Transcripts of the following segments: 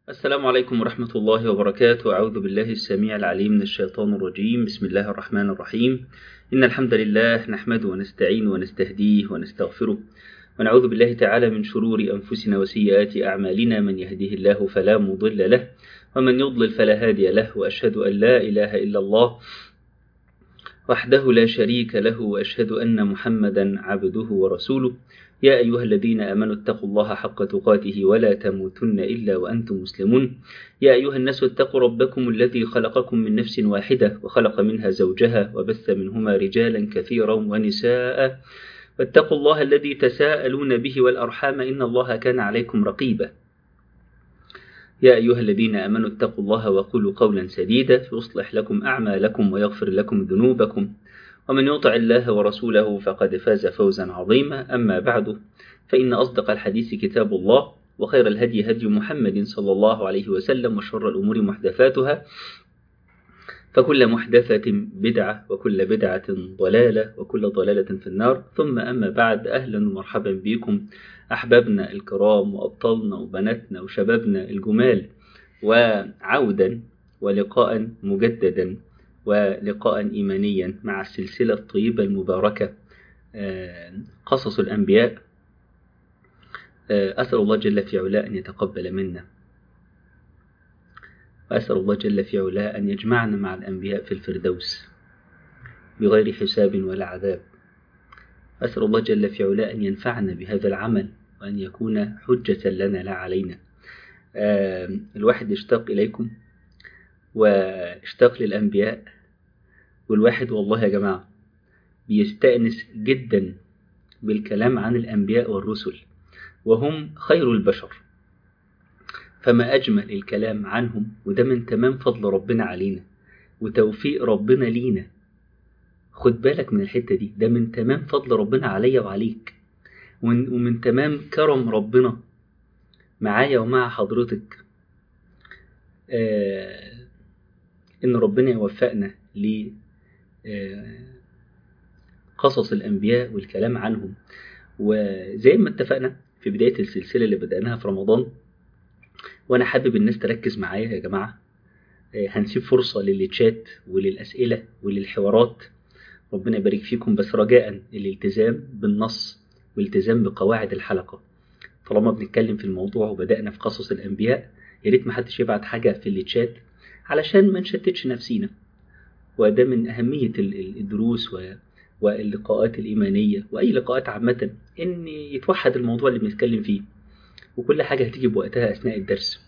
السلام عليكم ورحمة الله وبركاته أعوذ بالله السميع العليم من الشيطان الرجيم بسم الله الرحمن الرحيم إن الحمد لله نحمده ونستعين ونستهديه ونستغفره ونعوذ بالله تعالى من شرور أنفسنا وسيئات أعمالنا من يهده الله فلا مضل له ومن يضلل فلا هادي له وأشهد أن لا إله إلا الله وحده لا شريك له وأشهد أن محمدا عبده ورسوله يا أيها الذين آمنوا اتقوا الله حق تقاته ولا تموتن إلا وأنتم مسلمون يا أيها الناس اتقوا ربكم الذي خلقكم من نفس واحدة وخلق منها زوجها وبث منهما رجالا كثيرا ونساء واتقوا الله الذي تساءلون به والأرحام إن الله كان عليكم رقيبا يا أيها الذين آمنوا اتقوا الله وقولوا قولا سديدا يصلح لكم أعمالكم ويغفر لكم ذنوبكم ومن يطع الله ورسوله فقد فاز فوزا عظيما أما بعد فإن أصدق الحديث كتاب الله وخير الهدي هدي محمد صلى الله عليه وسلم وشر الأمور محدثاتها فكل محدثة بدعة وكل بدعة ضلالة وكل ضلالة في النار ثم أما بعد أهلا ومرحبا بكم أحبابنا الكرام وأبطالنا وبناتنا وشبابنا الجمال وعودا ولقاء مجددا ولقاء إيمانيا مع السلسلة الطيبة المباركة قصص الأنبياء أسأل الله جل في علاه أن يتقبل منا وأسأل الله جل في علاه أن يجمعنا مع الأنبياء في الفردوس بغير حساب ولا عذاب أسأل الله جل في علاه أن ينفعنا بهذا العمل وأن يكون حجة لنا لا علينا الواحد اشتاق إليكم واشتاق للأنبياء والواحد والله يا جماعة بيستأنس جدا بالكلام عن الأنبياء والرسل وهم خير البشر فما أجمل الكلام عنهم وده من تمام فضل ربنا علينا وتوفيق ربنا لينا خد بالك من الحتة دي ده من تمام فضل ربنا عليا وعليك ومن تمام كرم ربنا معايا ومع حضرتك آه إن ربنا يوفقنا ل قصص الأنبياء والكلام عنهم وزي ما اتفقنا في بداية السلسلة اللي بدأناها في رمضان وأنا حابب الناس تركز معايا يا جماعة هنسيب فرصة للتشات وللأسئلة وللحوارات ربنا يبارك فيكم بس رجاء الالتزام بالنص والالتزام بقواعد الحلقة طالما بنتكلم في الموضوع وبدأنا في قصص الأنبياء يا ريت محدش يبعت حاجة في التشات علشان ما نشتتش نفسينا وده من أهمية الدروس واللقاءات الإيمانية وأي لقاءات عامة إن يتوحد الموضوع اللي بنتكلم فيه وكل حاجة هتيجي بوقتها أثناء الدرس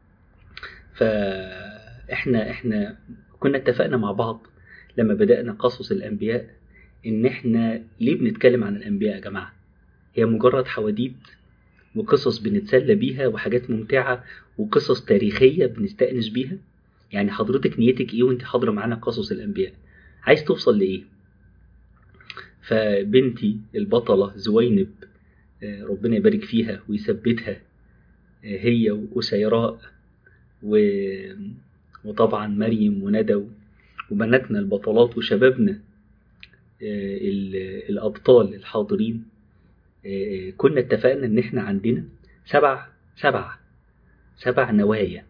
فإحنا إحنا كنا اتفقنا مع بعض لما بدأنا قصص الأنبياء إن إحنا ليه بنتكلم عن الأنبياء يا جماعة هي مجرد حواديت وقصص بنتسلى بيها وحاجات ممتعة وقصص تاريخية بنستأنس بيها يعني حضرتك نيتك ايه وانت حاضرة معانا قصص الأنبياء عايز توصل لإيه فبنتي البطلة زوينب ربنا يبارك فيها ويثبتها هي وأسيراء و... وطبعا مريم وندى وبناتنا البطلات وشبابنا الأبطال الحاضرين كنا اتفقنا ان احنا عندنا سبع سبع سبع نوايا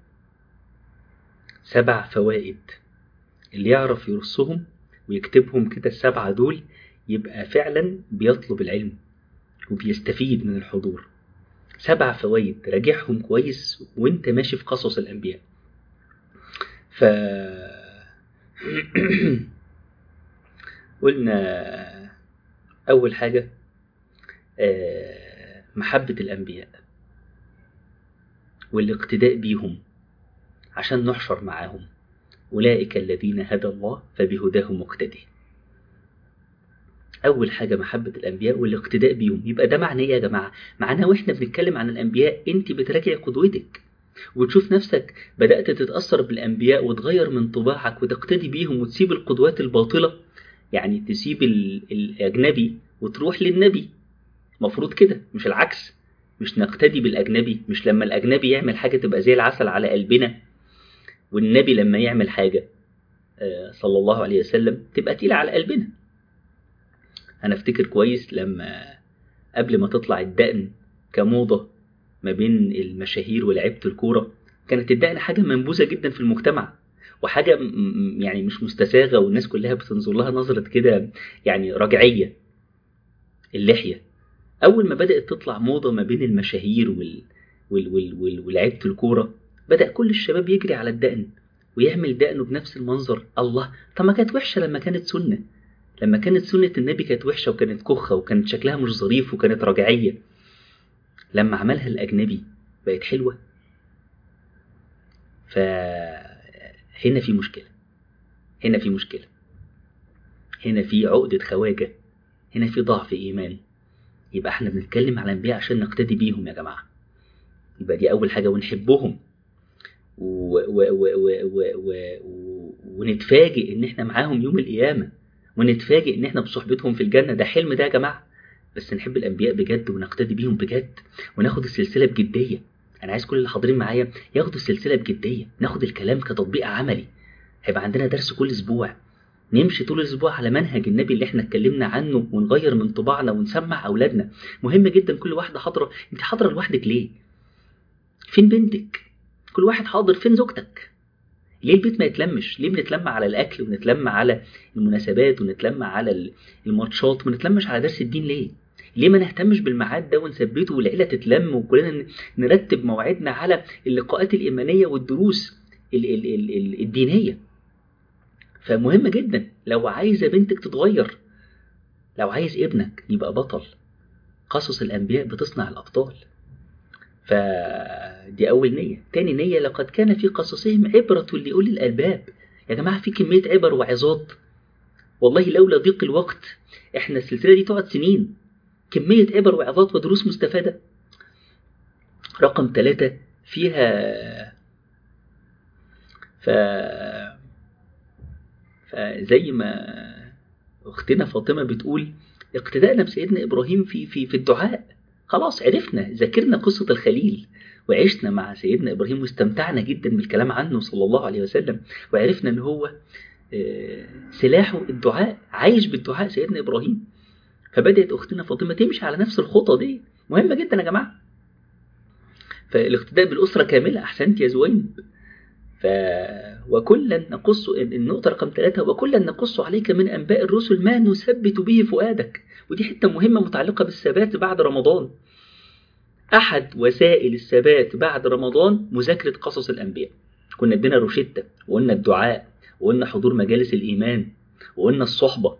سبع فوائد اللي يعرف يرصهم ويكتبهم كده السبعة دول يبقى فعلا بيطلب العلم وبيستفيد من الحضور سبع فوائد راجعهم كويس وانت ماشي في قصص الأنبياء ف قلنا أول حاجة محبة الأنبياء والاقتداء بيهم عشان نحشر معاهم أولئك الذين هدى الله فبهداه مقتدي أول حاجة محبة الأنبياء والاقتداء بيهم يبقى ده معناه يا جماعة معناه وإحنا بنتكلم عن الأنبياء أنت بتراجع قدوتك وتشوف نفسك بدأت تتأثر بالأنبياء وتغير من طباعك وتقتدي بيهم وتسيب القدوات الباطلة يعني تسيب الأجنبي وتروح للنبي مفروض كده مش العكس مش نقتدي بالأجنبي مش لما الأجنبي يعمل حاجة تبقى زي العسل على قلبنا والنبي لما يعمل حاجة صلى الله عليه وسلم تبقى تقيلة على قلبنا أنا أفتكر كويس لما قبل ما تطلع الدقن كموضة ما بين المشاهير ولعيبة الكورة كانت الدقن حاجة منبوذة جدا في المجتمع وحاجة يعني مش مستساغة والناس كلها بتنظر لها نظرة كده يعني رجعية اللحية أول ما بدأت تطلع موضة ما بين المشاهير وال... وال... وال... وال... ولعيبة الكورة بدأ كل الشباب يجري على الدقن ويعمل دقنه بنفس المنظر الله طب ما كانت وحشة لما كانت سنة لما كانت سنة النبي كانت وحشة وكانت كخة وكانت شكلها مش ظريف وكانت رجعية لما عملها الأجنبي بقت حلوة فهنا في مشكلة هنا في مشكلة هنا في عقدة خواجة هنا في ضعف إيمان يبقى احنا بنتكلم على الأنبياء عشان نقتدي بيهم يا جماعة يبقى دي أول حاجة ونحبهم و و و و و و ونتفاجئ إن احنا معاهم يوم القيامة ونتفاجئ إن احنا بصحبتهم في الجنة ده حلم ده يا جماعة بس نحب الأنبياء بجد ونقتدي بيهم بجد وناخد السلسلة بجدية أنا عايز كل اللي حاضرين معايا ياخدوا السلسلة بجدية ناخد الكلام كتطبيق عملي هيبقى عندنا درس كل أسبوع نمشي طول الأسبوع على منهج النبي اللي احنا اتكلمنا عنه ونغير من طباعنا ونسمع أولادنا مهم جدا كل واحدة حاضرة انت حاضرة لوحدك ليه فين بنتك كل واحد حاضر فين زوجتك ليه البيت ما يتلمش ليه بنتلم على الاكل ونتلم على المناسبات ونتلم على الماتشات وما نتلمش على درس الدين ليه ليه ما نهتمش بالميعاد ده ونثبته والعيله تتلم وكلنا نرتب مواعيدنا على اللقاءات الايمانيه والدروس ال ال ال ال الدينيه فمهم جدا لو عايزه بنتك تتغير لو عايز ابنك يبقى بطل قصص الانبياء بتصنع الابطال فدي أول نية تاني نية لقد كان في قصصهم عبرة لأولي الألباب يا جماعة في كمية عبر وعظات والله لولا ضيق الوقت احنا السلسلة دي تقعد سنين كمية عبر وعظات ودروس مستفادة رقم ثلاثة فيها ف... فزي ما أختنا فاطمة بتقول اقتداءنا بسيدنا إبراهيم في في في الدعاء خلاص عرفنا ذاكرنا قصة الخليل وعشنا مع سيدنا إبراهيم واستمتعنا جدا بالكلام عنه صلى الله عليه وسلم وعرفنا أن هو سلاحه الدعاء عايش بالدعاء سيدنا إبراهيم فبدأت أختنا فاطمة تمشي على نفس الخطة دي مهمة جدا يا جماعة فالاقتداء بالأسرة كاملة أحسنت يا زوينب ف... وكلا نقص النقطة رقم ثلاثة وكلا نقص عليك من أنباء الرسل ما نثبت به فؤادك ودي حتة مهمة متعلقة بالثبات بعد رمضان أحد وسائل الثبات بعد رمضان مذاكرة قصص الأنبياء كنا ادينا روشتة وقلنا الدعاء وقلنا حضور مجالس الإيمان وقلنا الصحبة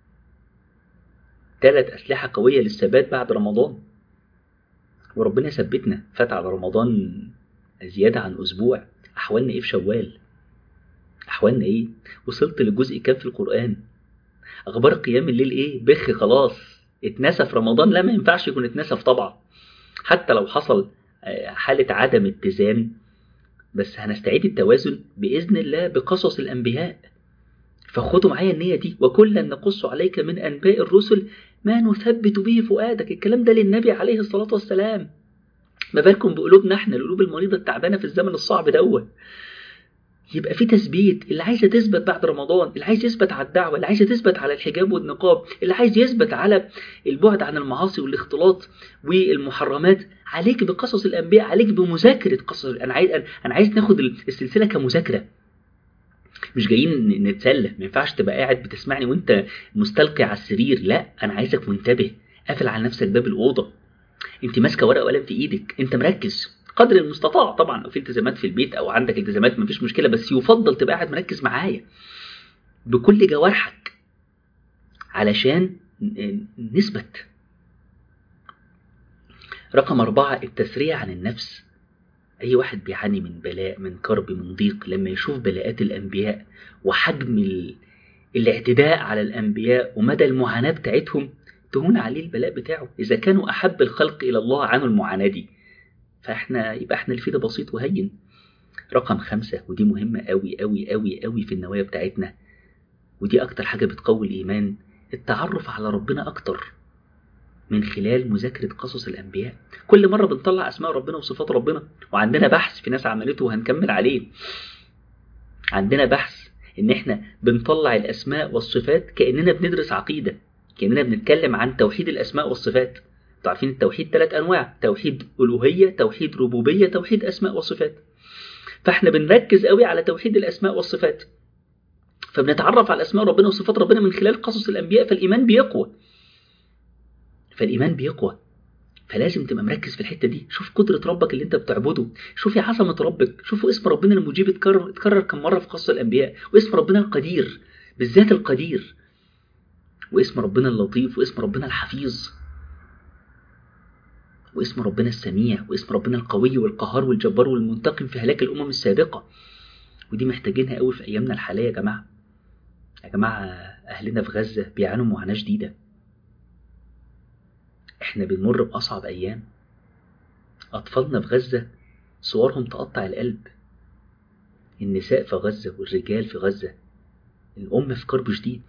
ثلاث أسلحة قوية للثبات بعد رمضان وربنا ثبتنا فات على رمضان زيادة عن أسبوع أحوالنا إيه في شوال أحوالنا إيه وصلت للجزء كام في القرآن أخبار قيام الليل إيه بخ خلاص اتنسى في رمضان لا ما ينفعش يكون اتنسى طبعا حتى لو حصل حالة عدم اتزان بس هنستعيد التوازن بإذن الله بقصص الأنبياء فخدوا معايا النية دي وكلا نقص عليك من أنباء الرسل ما نثبت به فؤادك الكلام ده للنبي عليه الصلاة والسلام ما بالكم بقلوبنا احنا القلوب المريضة التعبانة في الزمن الصعب دوت يبقى في تثبيت اللي عايزه تثبت بعد رمضان اللي عايز يثبت على الدعوه اللي عايز تثبت على الحجاب والنقاب اللي عايز يثبت على البعد عن المعاصي والاختلاط والمحرمات عليك بقصص الانبياء عليك بمذاكره قصص انا عايز انا عايز ناخد السلسله كمذاكره مش جايين نتسلى ما ينفعش تبقى قاعد بتسمعني وانت مستلقي على السرير لا انا عايزك منتبه قافل على نفسك باب الاوضه انت ماسكه ورقه وقلم في ايدك انت مركز قدر المستطاع طبعا لو في التزامات في البيت او عندك التزامات مفيش مشكله بس يفضل تبقى قاعد مركز معايا بكل جوارحك علشان نثبت رقم أربعة التسريع عن النفس أي واحد بيعاني من بلاء من كرب من ضيق لما يشوف بلاءات الأنبياء وحجم ال... الاعتداء على الأنبياء ومدى المعاناة بتاعتهم تهون عليه البلاء بتاعه إذا كانوا أحب الخلق إلى الله عنه المعاناة دي فاحنا يبقى احنا الفي ده بسيط وهين رقم خمسة ودي مهمة قوي قوي قوي قوي في النوايا بتاعتنا ودي أكتر حاجة بتقوي الإيمان التعرف على ربنا أكتر من خلال مذاكرة قصص الأنبياء كل مرة بنطلع أسماء ربنا وصفات ربنا وعندنا بحث في ناس عملته وهنكمل عليه عندنا بحث إن إحنا بنطلع الأسماء والصفات كأننا بندرس عقيدة كأننا بنتكلم عن توحيد الأسماء والصفات انتوا عارفين التوحيد ثلاث انواع توحيد الوهيه توحيد ربوبيه توحيد اسماء وصفات فاحنا بنركز قوي على توحيد الاسماء والصفات فبنتعرف على اسماء ربنا وصفات ربنا من خلال قصص الانبياء فالايمان بيقوى فالايمان بيقوى فلازم تبقى مركز في الحته دي شوف قدره ربك اللي انت بتعبده شوف عظمه ربك شوفوا اسم ربنا المجيب اتكرر اتكرر كم مره في قصص الانبياء واسم ربنا القدير بالذات القدير واسم ربنا اللطيف واسم ربنا الحفيظ واسم ربنا السميع واسم ربنا القوي والقهار والجبار والمنتقم في هلاك الامم السابقه ودي محتاجينها قوي في ايامنا الحاليه يا جماعه يا جماعه اهلنا في غزه بيعانوا معاناه شديده احنا بنمر باصعب ايام اطفالنا في غزه صورهم تقطع القلب النساء في غزه والرجال في غزه الام في كرب شديد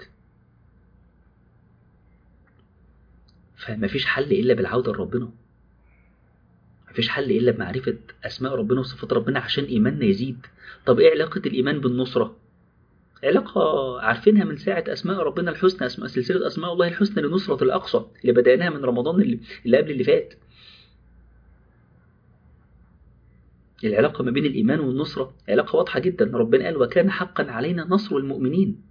فمفيش حل الا بالعوده لربنا مفيش حل الا بمعرفه اسماء ربنا وصفات ربنا عشان ايماننا يزيد طب ايه علاقه الايمان بالنصره علاقة عارفينها من ساعة أسماء ربنا الحسنى أسماء سلسلة أسماء الله الحسنى لنصرة الأقصى اللي بدأناها من رمضان اللي, اللي قبل اللي فات العلاقة ما بين الإيمان والنصرة علاقة واضحة جدا ربنا قال وكان حقا علينا نصر المؤمنين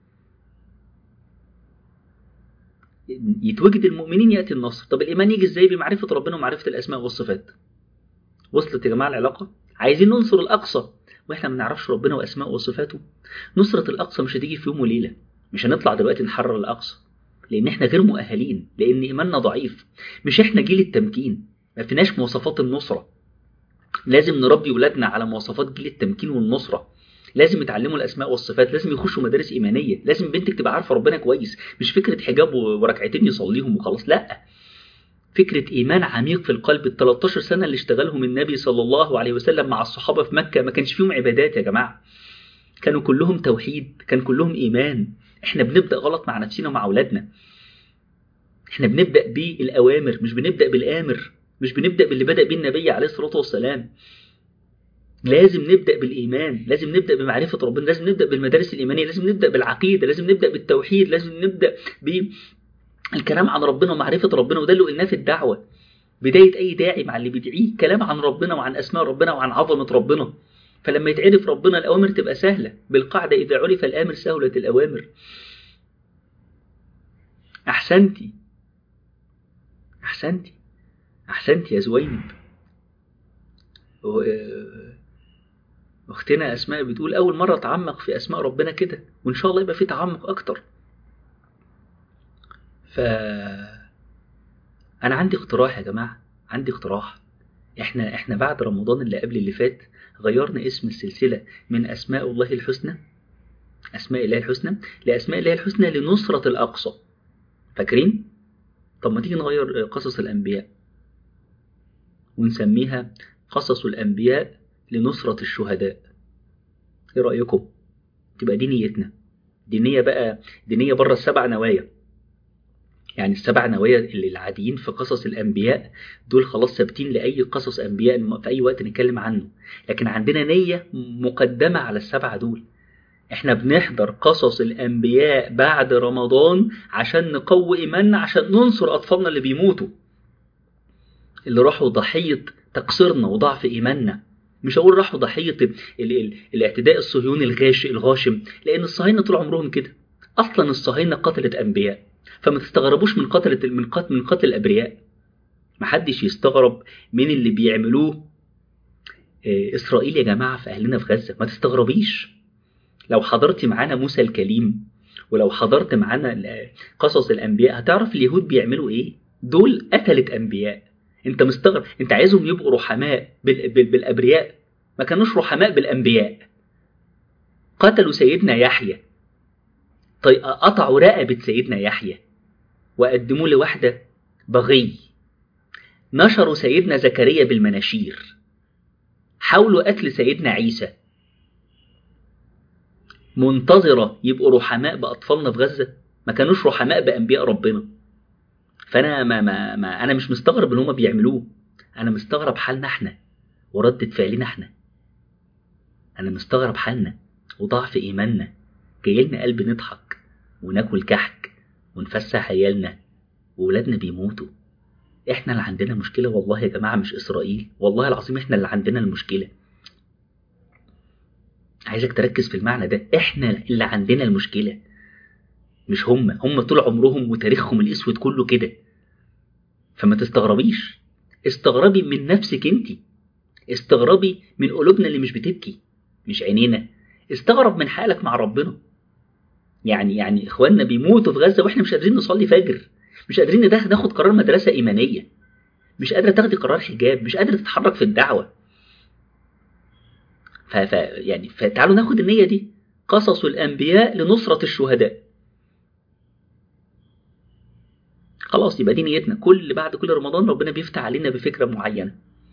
يتوجد المؤمنين يأتي النصر طب الإيمان يجي إزاي بمعرفة ربنا ومعرفة الأسماء والصفات وصلت يا جماعة العلاقة عايزين ننصر الأقصى واحنا ما نعرفش ربنا واسماءه وصفاته نصرة الاقصى مش هتيجي في يوم وليله مش هنطلع دلوقتي نحرر الاقصى لان احنا غير مؤهلين لان ايماننا ضعيف مش احنا جيل التمكين ما فيناش مواصفات النصره لازم نربي ولادنا على مواصفات جيل التمكين والنصره لازم يتعلموا الاسماء والصفات لازم يخشوا مدارس ايمانيه لازم بنتك تبقى عارفه ربنا كويس مش فكره حجاب وركعتين يصليهم وخلاص لا فكرة إيمان عميق في القلب ال 13 سنة اللي اشتغلهم النبي صلى الله عليه وسلم مع الصحابة في مكة ما كانش فيهم عبادات يا جماعة كانوا كلهم توحيد كان كلهم إيمان احنا بنبدأ غلط مع نفسنا ومع أولادنا احنا بنبدأ بالأوامر مش بنبدأ بالآمر مش بنبدأ باللي بدأ بيه النبي عليه الصلاة والسلام لازم نبدأ بالإيمان لازم نبدأ بمعرفة ربنا لازم نبدأ بالمدارس الإيمانية لازم نبدأ بالعقيدة لازم نبدأ بالتوحيد لازم نبدأ ب الكلام عن ربنا ومعرفة ربنا وده اللي قلناه في الدعوة بداية أي داعي مع اللي بيدعيه كلام عن ربنا وعن أسماء ربنا وعن عظمة ربنا فلما يتعرف ربنا الأوامر تبقى سهلة بالقاعدة إذا عرف الآمر سهلت الأوامر أحسنتي أحسنتي أحسنتي يا زوينب أختنا أسماء بتقول أول مرة أتعمق في أسماء ربنا كده وإن شاء الله يبقى في تعمق أكتر ف انا عندي اقتراح يا جماعه عندي اقتراح احنا احنا بعد رمضان اللي قبل اللي فات غيرنا اسم السلسله من اسماء الله الحسنى اسماء الله الحسنى لاسماء الله الحسنى لنصره الاقصى فاكرين طب ما تيجي نغير قصص الانبياء ونسميها قصص الانبياء لنصره الشهداء ايه رايكم تبقى دي نيتنا دي نيه بقى دي نيه بره السبع نوايا يعني السبع نوايا اللي العاديين في قصص الأنبياء دول خلاص ثابتين لأي قصص أنبياء في أي وقت نتكلم عنه لكن عندنا نية مقدمة على السبعة دول احنا بنحضر قصص الأنبياء بعد رمضان عشان نقوي إيماننا عشان ننصر أطفالنا اللي بيموتوا اللي راحوا ضحية تقصيرنا وضعف إيماننا مش هقول راحوا ضحية ال ال ال الاعتداء الصهيوني الغاشي الغاشم لأن الصهاينة طول عمرهم كده أصلا الصهاينة قتلت أنبياء فما تستغربوش من قتل من قتل من قتل الابرياء محدش يستغرب من اللي بيعملوه اسرائيل يا جماعه في اهلنا في غزه ما تستغربيش لو حضرت معانا موسى الكليم ولو حضرت معانا قصص الانبياء هتعرف اليهود بيعملوا ايه دول قتلت انبياء انت مستغرب انت عايزهم يبقوا رحماء بال... بال... بالابرياء ما كانوش رحماء بالانبياء قتلوا سيدنا يحيى طيب قطعوا رقبه سيدنا يحيى وقدموه لواحدة بغي نشروا سيدنا زكريا بالمناشير حاولوا قتل سيدنا عيسى منتظرة يبقوا رحماء بأطفالنا في غزة ما كانوش رحماء بأنبياء ربنا فأنا ما, ما, ما أنا مش مستغرب اللي هما بيعملوه أنا مستغرب حالنا إحنا وردة فعلنا إحنا أنا مستغرب حالنا وضعف إيماننا جايلنا قلب نضحك وناكل كحك ونفسح عيالنا وولادنا بيموتوا احنا اللي عندنا مشكلة والله يا جماعة مش إسرائيل والله العظيم احنا اللي عندنا المشكلة عايزك تركز في المعنى ده احنا اللي عندنا المشكلة مش هم هم طول عمرهم وتاريخهم الاسود كله كده فما تستغربيش استغربي من نفسك انت استغربي من قلوبنا اللي مش بتبكي مش عينينا استغرب من حالك مع ربنا يعني يعني اخواننا بيموتوا في غزه واحنا مش قادرين نصلي فجر مش قادرين ناخد قرار مدرسه ايمانيه مش قادره تاخدي قرار حجاب مش قادره تتحرك في الدعوه ف... ف... يعني فتعالوا ناخد النيه دي قصص الانبياء لنصره الشهداء خلاص يبقى دي نيتنا كل بعد كل رمضان ربنا بيفتح علينا بفكره معينه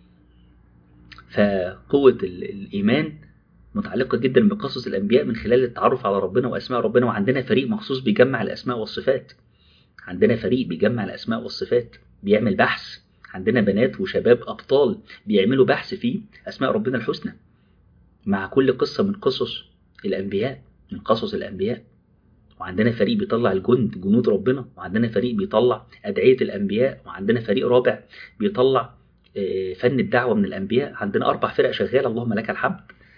فقوه الايمان متعلقة جدا بقصص الأنبياء من خلال التعرف على ربنا وأسماء ربنا وعندنا فريق مخصوص بيجمع الأسماء والصفات عندنا فريق بيجمع الأسماء والصفات بيعمل بحث عندنا بنات وشباب أبطال بيعملوا بحث في أسماء ربنا الحسنى مع كل قصة من قصص الأنبياء من قصص الأنبياء وعندنا فريق بيطلع الجند جنود ربنا وعندنا فريق بيطلع أدعية الأنبياء وعندنا فريق رابع بيطلع فن الدعوة من الأنبياء عندنا أربع فرق شغالة اللهم لك الحمد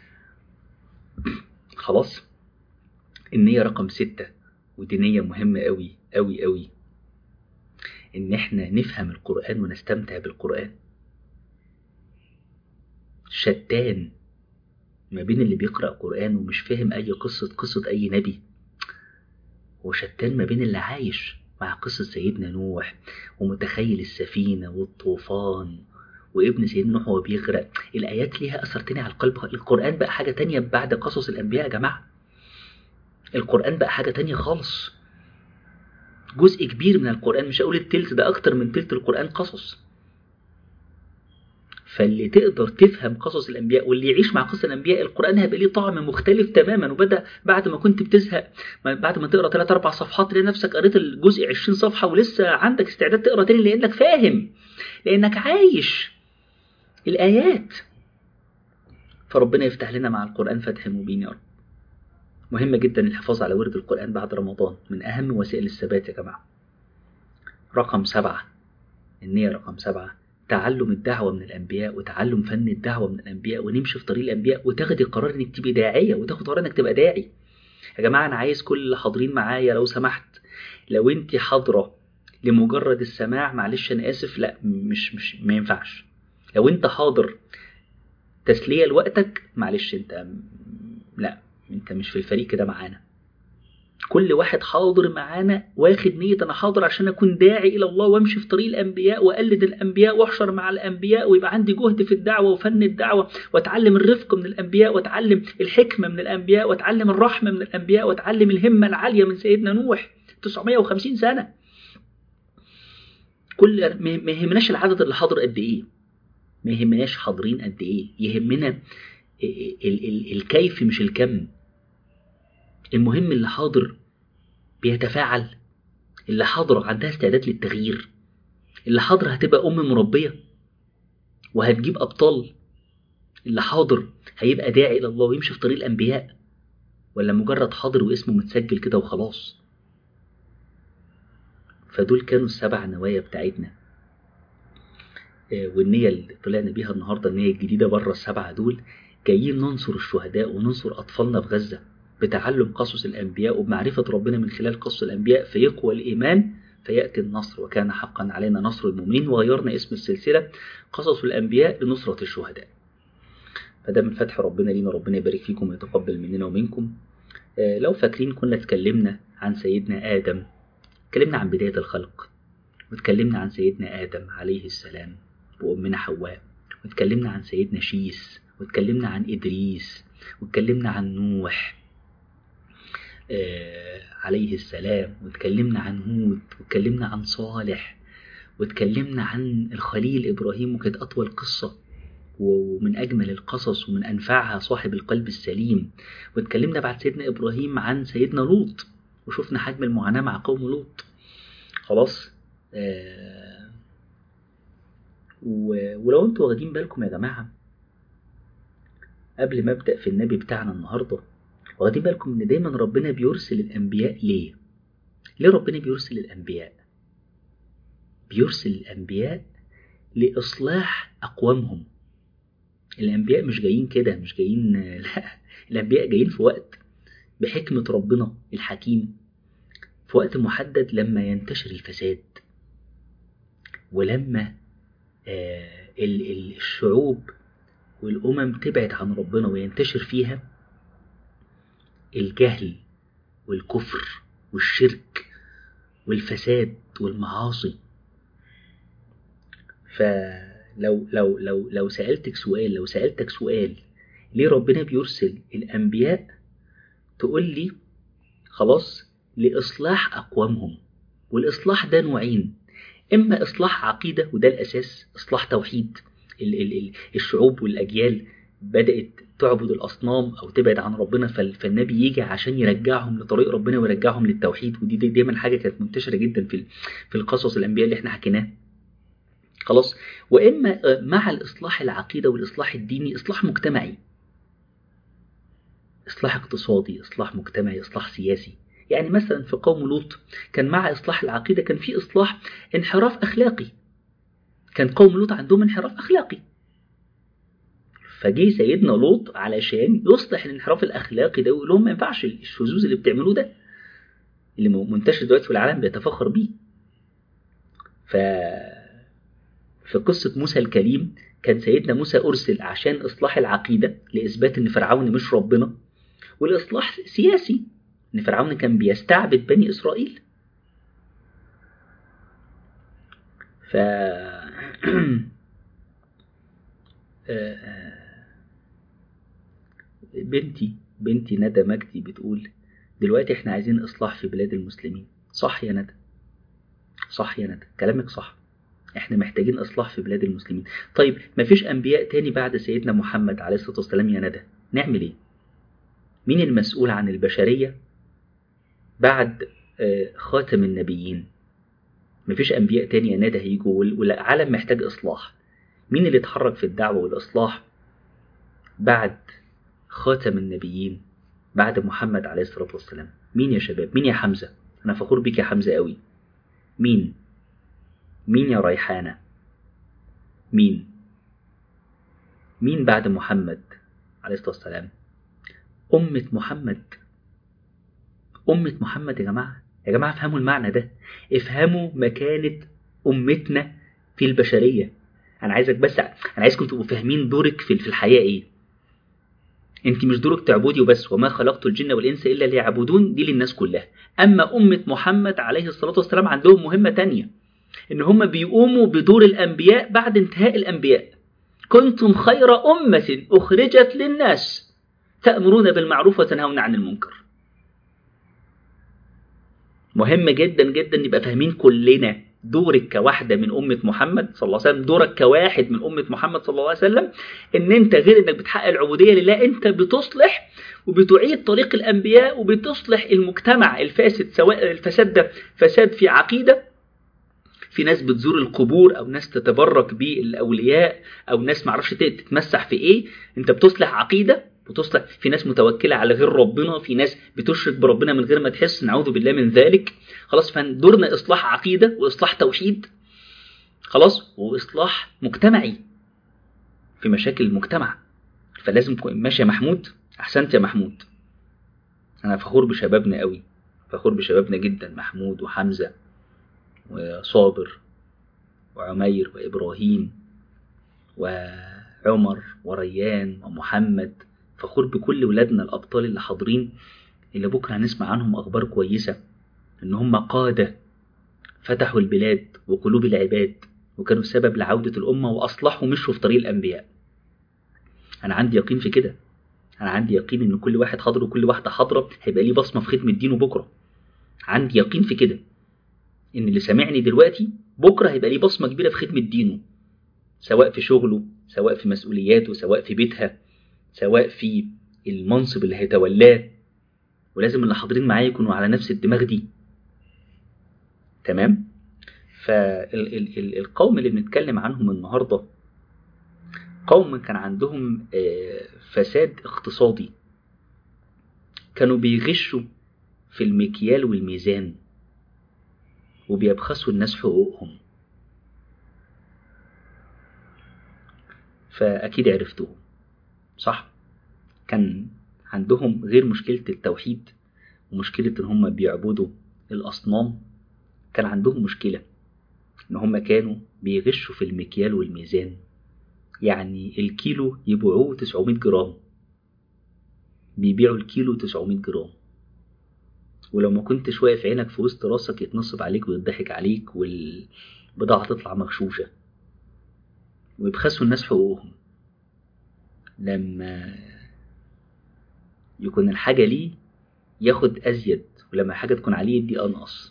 خلاص النية رقم ستة ودي نية مهمة أوي أوي أوي إن إحنا نفهم القرآن ونستمتع بالقرآن شتان ما بين اللي بيقرأ قرآن ومش فاهم أي قصة قصة أي نبي وشتان ما بين اللي عايش مع قصة سيدنا نوح ومتخيل السفينة والطوفان وابن سيدنا نوح وهو بيغرق الآيات ليها أثر تاني على القلب القرآن بقى حاجة تانية بعد قصص الأنبياء يا جماعة القرآن بقى حاجة تانية خالص جزء كبير من القرآن مش هقول التلت ده أكتر من تلت القرآن قصص فاللي تقدر تفهم قصص الأنبياء واللي يعيش مع قصص الأنبياء القرآن هيبقى ليه طعم مختلف تماما وبدأ بعد ما كنت بتزهق بعد ما تقرأ ثلاث أربع صفحات تلاقي نفسك قريت الجزء 20 صفحة ولسه عندك استعداد تقرأ تاني لأنك فاهم لأنك عايش الآيات فربنا يفتح لنا مع القرآن فتح مبين يا رب مهم جدا الحفاظ على ورد القرآن بعد رمضان من أهم وسائل الثبات يا جماعة رقم سبعة النية رقم سبعة تعلم الدعوة من الأنبياء وتعلم فن الدعوة من الأنبياء ونمشي في طريق الأنبياء وتاخدي قرار إنك تبقي داعية وتاخد قرار إنك تبقى داعي يا جماعة أنا عايز كل اللي حاضرين معايا لو سمحت لو أنت حاضرة لمجرد السماع معلش أنا آسف لا مش مش ما ينفعش لو أنت حاضر تسلية لوقتك معلش أنت لا أنت مش في الفريق كده معانا كل واحد حاضر معانا واخد نية أنا حاضر عشان أكون داعي إلى الله وأمشي في طريق الأنبياء وأقلد الأنبياء وأحشر مع الأنبياء ويبقى عندي جهد في الدعوة وفن الدعوة وأتعلم الرفق من الأنبياء وأتعلم الحكمة من الأنبياء وأتعلم الرحمة من الأنبياء وأتعلم الهمة العالية من سيدنا نوح 950 سنة كل ما يهمناش العدد اللي حاضر قد إيه ما يهمناش حاضرين قد إيه يهمنا ال ال الكيف مش الكم المهم اللي حاضر بيتفاعل اللي حاضر عندها استعداد للتغيير اللي حاضر هتبقى أم مربية وهتجيب أبطال اللي حاضر هيبقى داعي إلى الله ويمشي في طريق الأنبياء ولا مجرد حاضر واسمه متسجل كده وخلاص فدول كانوا السبع نوايا بتاعتنا والنية اللي طلعنا بيها النهاردة النية الجديدة بره السبعة دول جايين ننصر الشهداء وننصر أطفالنا في غزة بتعلم قصص الأنبياء وبمعرفة ربنا من خلال قصص الأنبياء فيقوى الإيمان فيأتي النصر وكان حقا علينا نصر المؤمنين وغيرنا اسم السلسلة قصص الأنبياء لنصرة الشهداء فده من فتح ربنا لينا ربنا يبارك فيكم ويتقبل مننا ومنكم لو فاكرين كنا اتكلمنا عن سيدنا آدم اتكلمنا عن بداية الخلق واتكلمنا عن سيدنا آدم عليه السلام وأمنا حواء واتكلمنا عن سيدنا شيس واتكلمنا عن إدريس واتكلمنا عن نوح آه عليه السلام واتكلمنا عن هود واتكلمنا عن صالح واتكلمنا عن الخليل إبراهيم وكانت أطول قصة ومن أجمل القصص ومن أنفعها صاحب القلب السليم واتكلمنا بعد سيدنا إبراهيم عن سيدنا لوط وشفنا حجم المعاناة مع قوم لوط خلاص آه ولو انتوا واخدين بالكم يا جماعة قبل ما أبدأ في النبي بتاعنا النهاردة واخدين بالكم ان دايما ربنا بيرسل الانبياء ليه ليه ربنا بيرسل الانبياء بيرسل الانبياء لاصلاح اقوامهم الأنبياء مش جايين كده مش جايين لا الأنبياء جايين في وقت بحكمة ربنا الحكيم في وقت محدد لما ينتشر الفساد ولما آه الشعوب والأمم تبعد عن ربنا وينتشر فيها الجهل والكفر والشرك والفساد والمعاصي فلو لو لو لو سألتك سؤال لو سألتك سؤال ليه ربنا بيرسل الأنبياء تقول لي خلاص لإصلاح أقوامهم والإصلاح ده نوعين إما إصلاح عقيدة وده الأساس إصلاح توحيد الشعوب والأجيال بدأت تعبد الأصنام أو تبعد عن ربنا فالنبي يجي عشان يرجعهم لطريق ربنا ويرجعهم للتوحيد ودي دايما حاجة كانت منتشرة جدا في في القصص الأنبياء اللي احنا حكيناه خلاص وإما مع الإصلاح العقيدة والإصلاح الديني إصلاح مجتمعي إصلاح اقتصادي إصلاح مجتمعي إصلاح سياسي يعني مثلا في قوم لوط كان مع إصلاح العقيدة كان في إصلاح انحراف أخلاقي كان قوم لوط عندهم انحراف أخلاقي فجه سيدنا لوط علشان يصلح الانحراف الأخلاقي ده ويقول لهم ما ينفعش الشذوذ اللي بتعملوه ده اللي منتشر دلوقتي في العالم بيتفخر بيه ف في قصة موسى الكليم كان سيدنا موسى أرسل عشان إصلاح العقيدة لإثبات إن فرعون مش ربنا والإصلاح سياسي إن فرعون كان بيستعبد بني إسرائيل ف بنتي بنتي ندى مجدي بتقول دلوقتي احنا عايزين إصلاح في بلاد المسلمين صح يا ندى صح يا ندى كلامك صح احنا محتاجين اصلاح في بلاد المسلمين طيب مفيش انبياء تاني بعد سيدنا محمد عليه الصلاه والسلام يا ندى نعمل ايه مين المسؤول عن البشريه بعد خاتم النبيين مفيش انبياء تاني يا ندى هيجوا والعالم محتاج اصلاح مين اللي اتحرك في الدعوه والاصلاح بعد خاتم النبيين بعد محمد عليه الصلاه والسلام مين يا شباب مين يا حمزه انا فخور بيك يا حمزه قوي مين مين يا ريحانة مين مين بعد محمد عليه الصلاة والسلام أمة محمد أمة محمد يا جماعة يا جماعة افهموا المعنى ده افهموا مكانة أمتنا في البشرية أنا عايزك بس أنا عايزكم تبقوا فاهمين دورك في في الحياة إيه أنت مش دورك تعبدي وبس وما خلقت الجن والإنس إلا ليعبدون دي للناس كلها أما أمة محمد عليه الصلاة والسلام عندهم مهمة تانية ان هم بيقوموا بدور الانبياء بعد انتهاء الانبياء كنتم خير امه اخرجت للناس تامرون بالمعروف وتنهون عن المنكر مهم جدا جدا نبقى فاهمين كلنا دورك كواحدة من أمة محمد صلى الله عليه وسلم دورك كواحد من أمة محمد صلى الله عليه وسلم إن أنت غير إنك بتحقق العبودية لله أنت بتصلح وبتعيد طريق الأنبياء وبتصلح المجتمع الفاسد سواء الفساد ده فساد في عقيدة في ناس بتزور القبور او ناس تتبرك بالاولياء او ناس معرفش تتمسح في ايه انت بتصلح عقيده بتصلح في ناس متوكله على غير ربنا في ناس بتشرك بربنا من غير ما تحس نعوذ بالله من ذلك خلاص فدورنا اصلاح عقيده واصلاح توحيد خلاص واصلاح مجتمعي في مشاكل المجتمع فلازم ماشي يا محمود احسنت يا محمود انا فخور بشبابنا قوي فخور بشبابنا جدا محمود وحمزه وصابر وعمير وإبراهيم وعمر وريان ومحمد فخور بكل ولادنا الأبطال اللي حاضرين اللي بكرة هنسمع عنهم أخبار كويسة إن هم قادة فتحوا البلاد وقلوب العباد وكانوا سبب لعودة الأمة وأصلحوا مشوا في طريق الأنبياء أنا عندي يقين في كده أنا عندي يقين إن كل واحد حاضر وكل واحدة حاضرة هيبقى ليه بصمة في خدمة دينه بكرة عندي يقين في كده ان اللي سامعني دلوقتي بكره هيبقى ليه بصمه كبيره في خدمه دينه سواء في شغله سواء في مسؤولياته سواء في بيتها سواء في المنصب اللي هيتولاه ولازم اللي حاضرين معايا يكونوا على نفس الدماغ دي تمام فالقوم اللي بنتكلم عنهم النهارده قوم كان عندهم فساد اقتصادي كانوا بيغشوا في المكيال والميزان وبيبخسوا الناس حقوقهم فأكيد عرفتوه صح كان عندهم غير مشكلة التوحيد ومشكلة إن هم بيعبدوا الأصنام كان عندهم مشكلة إن هم كانوا بيغشوا في المكيال والميزان يعني الكيلو يبيعوه 900 جرام بيبيعوا الكيلو 900 جرام ولو ما كنتش واقف عينك في وسط راسك يتنصب عليك ويضحك عليك والبضاعة تطلع مغشوشة ويبخسوا الناس حقوقهم لما يكون الحاجة ليه ياخد أزيد ولما حاجة تكون عليه يدي أنقص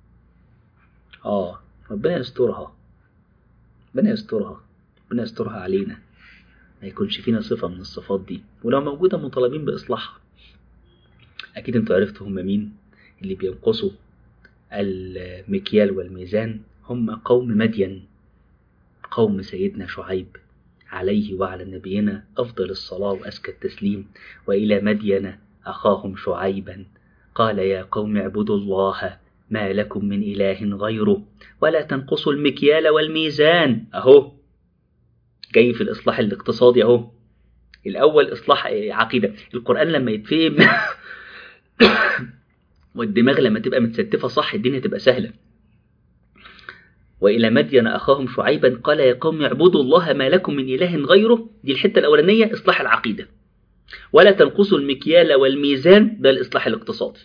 آه ربنا يسترها ربنا يسترها ربنا يسترها علينا ما يكونش فينا صفة من الصفات دي ولو موجودة مطالبين بإصلاحها أكيد انتوا عرفتوا هم مين اللي بينقصوا المكيال والميزان هم قوم مدين قوم سيدنا شعيب عليه وعلى نبينا أفضل الصلاة وأزكى التسليم وإلى مدين أخاهم شعيبا قال يا قوم اعبدوا الله ما لكم من إله غيره ولا تنقصوا المكيال والميزان أهو جاي في الإصلاح الاقتصادي أهو الأول إصلاح عقيدة القرآن لما يتفهم والدماغ لما تبقى متستفة صح الدنيا تبقى سهلة وإلى مدين أخاهم شعيبا قال يا قوم اعبدوا الله ما لكم من إله غيره دي الحتة الأولانية إصلاح العقيدة ولا تنقصوا المكيال والميزان ده الإصلاح الاقتصادي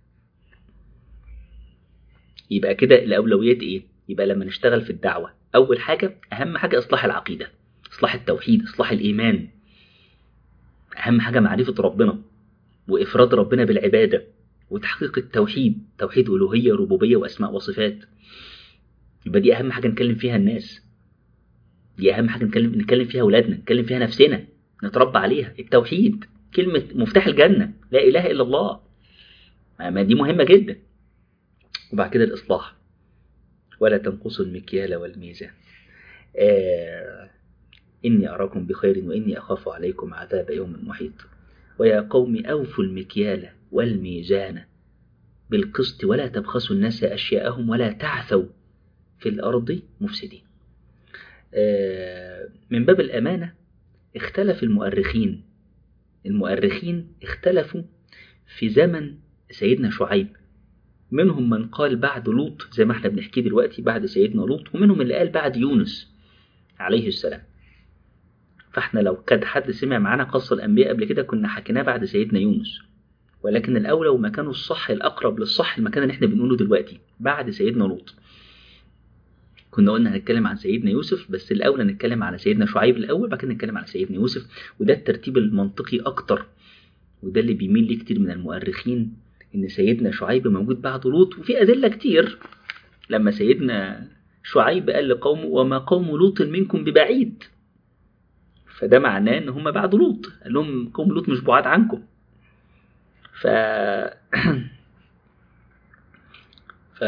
يبقى كده الأولويات إيه؟ يبقى لما نشتغل في الدعوة أول حاجة أهم حاجة إصلاح العقيدة إصلاح التوحيد إصلاح الإيمان أهم حاجة معرفة ربنا وإفراد ربنا بالعبادة وتحقيق التوحيد توحيد ألوهية ربوبية وأسماء وصفات يبقى دي أهم حاجة نتكلم فيها الناس دي أهم حاجة نتكلم نتكلم فيها أولادنا نتكلم فيها نفسنا نتربى عليها التوحيد كلمة مفتاح الجنة لا إله إلا الله ما دي مهمة جدا وبعد كده الإصلاح ولا تنقصوا المكيال والميزان آه إني أراكم بخير وإني أخاف عليكم عذاب يوم محيط ويا قوم أوفوا المكيال والميزان بالقسط ولا تبخسوا الناس أشياءهم ولا تعثوا في الأرض مفسدين آه من باب الأمانة اختلف المؤرخين المؤرخين اختلفوا في زمن سيدنا شعيب منهم من قال بعد لوط زي ما احنا بنحكي دلوقتي بعد سيدنا لوط ومنهم اللي قال بعد يونس عليه السلام فاحنا لو كان حد سمع معانا قصة الأنبياء قبل كده كنا حكيناه بعد سيدنا يونس ولكن الأولى ومكانه الصح الأقرب للصح المكان اللي احنا بنقوله دلوقتي بعد سيدنا لوط كنا قلنا هنتكلم عن سيدنا يوسف بس الأولى نتكلم على سيدنا شعيب الأول بعد كده نتكلم على سيدنا يوسف وده الترتيب المنطقي أكتر وده اللي بيميل ليه كتير من المؤرخين إن سيدنا شعيب موجود بعد لوط وفي أدلة كتير لما سيدنا شعيب قال لقومه وما قوم لوط منكم ببعيد فده معناه إن هم بعد لوط قال لهم قوم لوط مش بعاد عنكم ف ف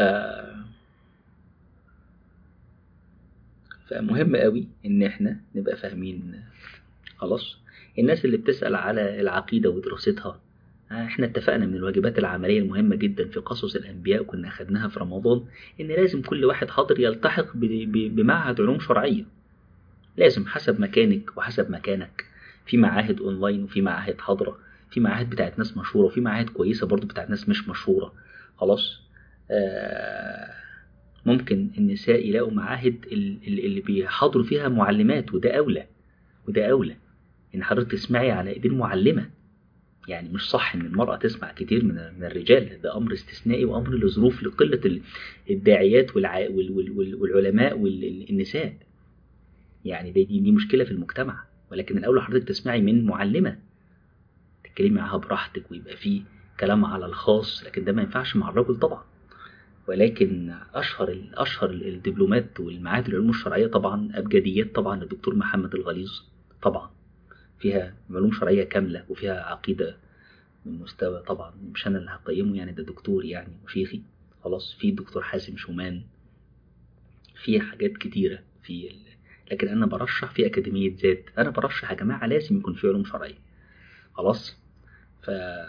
فمهم قوي ان احنا نبقى فاهمين خلاص الناس اللي بتسأل على العقيدة ودراستها احنا اتفقنا من الواجبات العملية المهمة جدا في قصص الأنبياء كنا أخدناها في رمضان إن لازم كل واحد حاضر يلتحق بمعهد علوم شرعية لازم حسب مكانك وحسب مكانك في معاهد أونلاين وفي معاهد حاضرة في معاهد بتاعت ناس مشهورة وفي معاهد كويسة برضو بتاعت ناس مش مشهورة خلاص آه ممكن النساء يلاقوا معاهد اللي بيحاضروا فيها معلمات وده أولى وده أولى إن حضرتك تسمعي على إيدين معلمة يعني مش صح إن المرأة تسمع كتير من من الرجال ده أمر استثنائي وأمر لظروف لقلة الداعيات والعلماء والنساء يعني دي, دي مشكلة في المجتمع ولكن الأولى حضرتك تسمعي من معلمة تتكلمي معاها براحتك ويبقى فيه كلام على الخاص لكن ده ما ينفعش مع الرجل طبعا ولكن اشهر اشهر الدبلومات والمعاهد العلوم الشرعيه طبعا ابجديات طبعا الدكتور محمد الغليظ طبعا فيها علوم شرعيه كامله وفيها عقيده من مستوى طبعا مش انا اللي هقيمه يعني ده دكتور يعني وشيخي خلاص في الدكتور حازم شومان في حاجات كتيره في ال... لكن انا برشح في اكاديميه ذات انا برشح يا جماعه لازم يكون في علوم شرعيه خلاص ف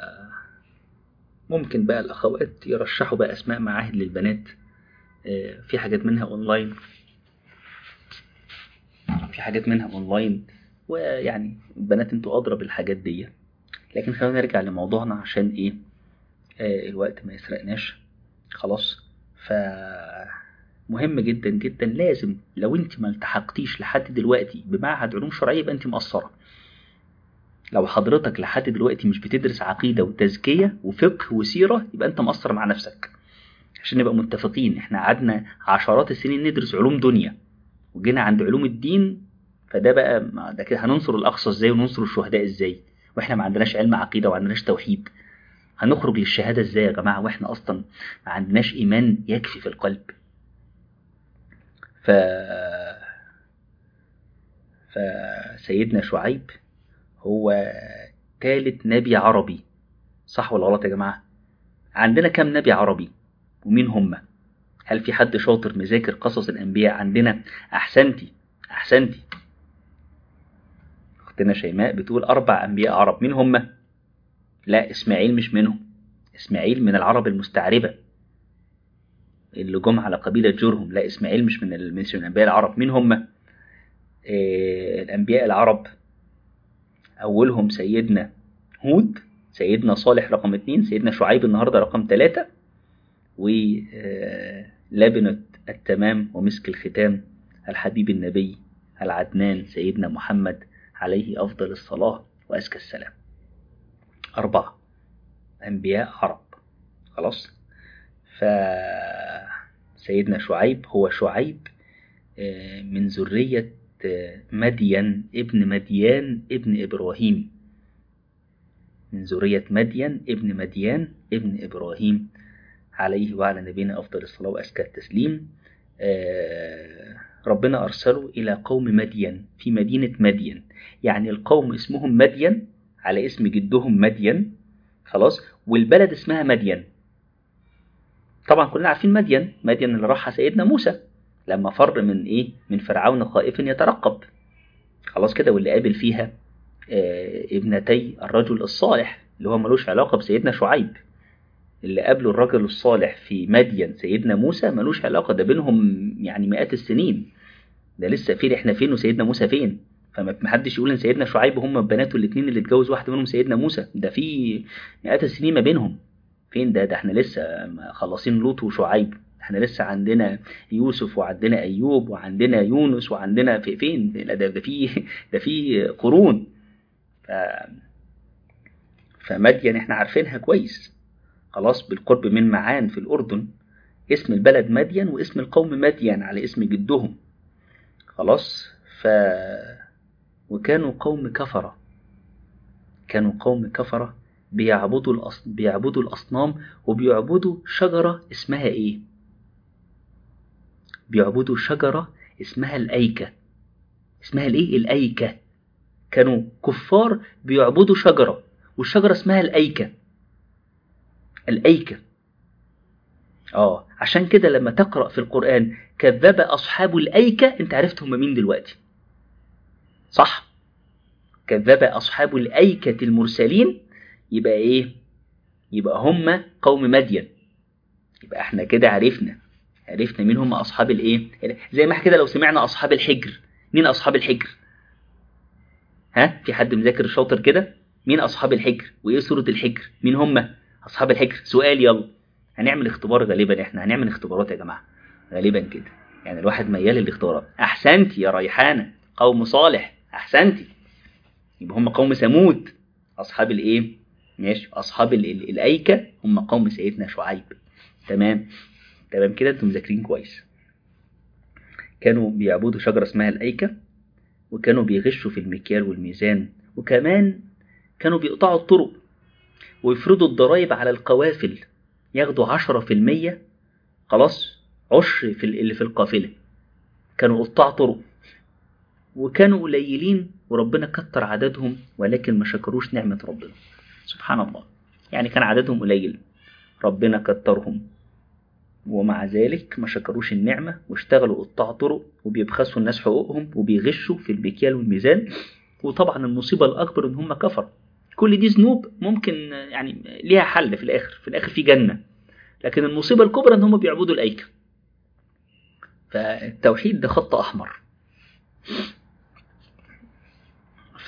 ممكن بقى الأخوات يرشحوا بقى أسماء معاهد للبنات في حاجات منها أونلاين في حاجات منها أونلاين ويعني البنات انتوا أضرب الحاجات دي لكن خلينا نرجع لموضوعنا عشان ايه آه الوقت ما يسرقناش خلاص ف مهم جدا جدا لازم لو انت ما التحقتيش لحد دلوقتي بمعهد علوم شرعيه يبقى انت مقصره لو حضرتك لحد دلوقتي مش بتدرس عقيده وتزكيه وفقه وسيره يبقى انت مقصر مع نفسك عشان نبقى متفقين احنا قعدنا عشرات السنين ندرس علوم دنيا وجينا عند علوم الدين فده بقى ده كده هننصر الاقصى ازاي وننصر الشهداء ازاي واحنا ما عندناش علم عقيده وما عندناش توحيد هنخرج للشهاده ازاي يا جماعه واحنا اصلا ما عندناش ايمان يكفي في القلب ف فسيدنا شعيب هو ثالث نبي عربي صح ولا غلط يا جماعه عندنا كم نبي عربي ومين هم هل في حد شاطر مذاكر قصص الانبياء عندنا احسنتي احسنتي اختنا شيماء بتقول اربع انبياء عرب مين هم لا اسماعيل مش منهم اسماعيل من العرب المستعربه اللي جم على قبيله جرهم لا اسماعيل مش من مش من انبياء العرب مين هم إيه الانبياء العرب اولهم سيدنا هود سيدنا صالح رقم اتنين سيدنا شعيب النهارده رقم ثلاثة ولبنة التمام ومسك الختام الحبيب النبي العدنان سيدنا محمد عليه أفضل الصلاة وأزكى السلام أربعة أنبياء عرب خلاص فسيدنا شعيب هو شعيب من ذرية مدين ابن مديان ابن إبراهيم من ذرية مدين ابن مديان ابن إبراهيم عليه وعلى نبينا أفضل الصلاة وأزكى التسليم ربنا أرسله إلى قوم مدين في مدينة مدين يعني القوم اسمهم مدين على اسم جدهم مدين خلاص والبلد اسمها مدين طبعا كلنا عارفين مدين مدين اللي راحها سيدنا موسى لما فر من ايه من فرعون خائف يترقب خلاص كده واللي قابل فيها آه ابنتي الرجل الصالح اللي هو ملوش علاقة بسيدنا شعيب اللي قابله الرجل الصالح في مدين سيدنا موسى ملوش علاقة ده بينهم يعني مئات السنين ده لسه فين احنا فين وسيدنا موسى فين فما حدش يقول ان سيدنا شعيب هم بناته الاثنين اللي اتجوز واحده منهم سيدنا موسى ده في مئات السنين ما بينهم فين ده ده احنا لسه خلصين لوط وشعيب احنا لسه عندنا يوسف وعندنا ايوب وعندنا يونس وعندنا في فين ده ده في ده في قرون ف فمدين احنا عارفينها كويس خلاص بالقرب من معان في الاردن اسم البلد مدين واسم القوم مدين على اسم جدهم خلاص ف وكانوا قوم كفرة كانوا قوم كفرة بيعبدوا الأص... بيعبدوا الأصنام وبيعبدوا شجرة اسمها إيه؟ بيعبدوا شجرة اسمها الأيكة اسمها الإيه؟ الأيكة كانوا كفار بيعبدوا شجرة والشجرة اسمها الأيكة الأيكة آه عشان كده لما تقرأ في القرآن كذب أصحاب الأيكة أنت عرفت هم مين دلوقتي صح كذب أصحاب الأيكة المرسلين يبقى إيه يبقى هم قوم مدين يبقى احنا كده عرفنا عرفنا مين هم أصحاب الإيه زي ما احنا كده لو سمعنا أصحاب الحجر مين أصحاب الحجر ها في حد مذاكر شاطر كده مين أصحاب الحجر وإيه سورة الحجر مين هم أصحاب الحجر سؤال يلا هنعمل اختبار غالبا احنا هنعمل اختبارات يا جماعة غالبا كده يعني الواحد ميال للاختبارات أحسنتي يا ريحانة قوم صالح أحسنتي يبقى هم قوم ثمود أصحاب الإيه؟ ماشي أصحاب ال ال الأيكة هم قوم سيدنا شعيب تمام تمام كده أنتم مذاكرين كويس كانوا بيعبدوا شجرة اسمها الأيكة وكانوا بيغشوا في المكيال والميزان وكمان كانوا بيقطعوا الطرق ويفرضوا الضرائب على القوافل ياخدوا عشرة في المية خلاص عشر في اللي في القافلة كانوا قطاع طرق وكانوا قليلين وربنا كتر عددهم ولكن ما شكروش نعمة ربنا سبحان الله يعني كان عددهم قليل ربنا كترهم ومع ذلك ما شكروش النعمة واشتغلوا قطاع طرق وبيبخسوا الناس حقوقهم وبيغشوا في المكيال والميزان وطبعا المصيبة الأكبر إن هم كفروا كل دي ذنوب ممكن يعني ليها حل في الآخر في الآخر في جنة لكن المصيبة الكبرى إن هم بيعبدوا الأيكة فالتوحيد ده خط أحمر ف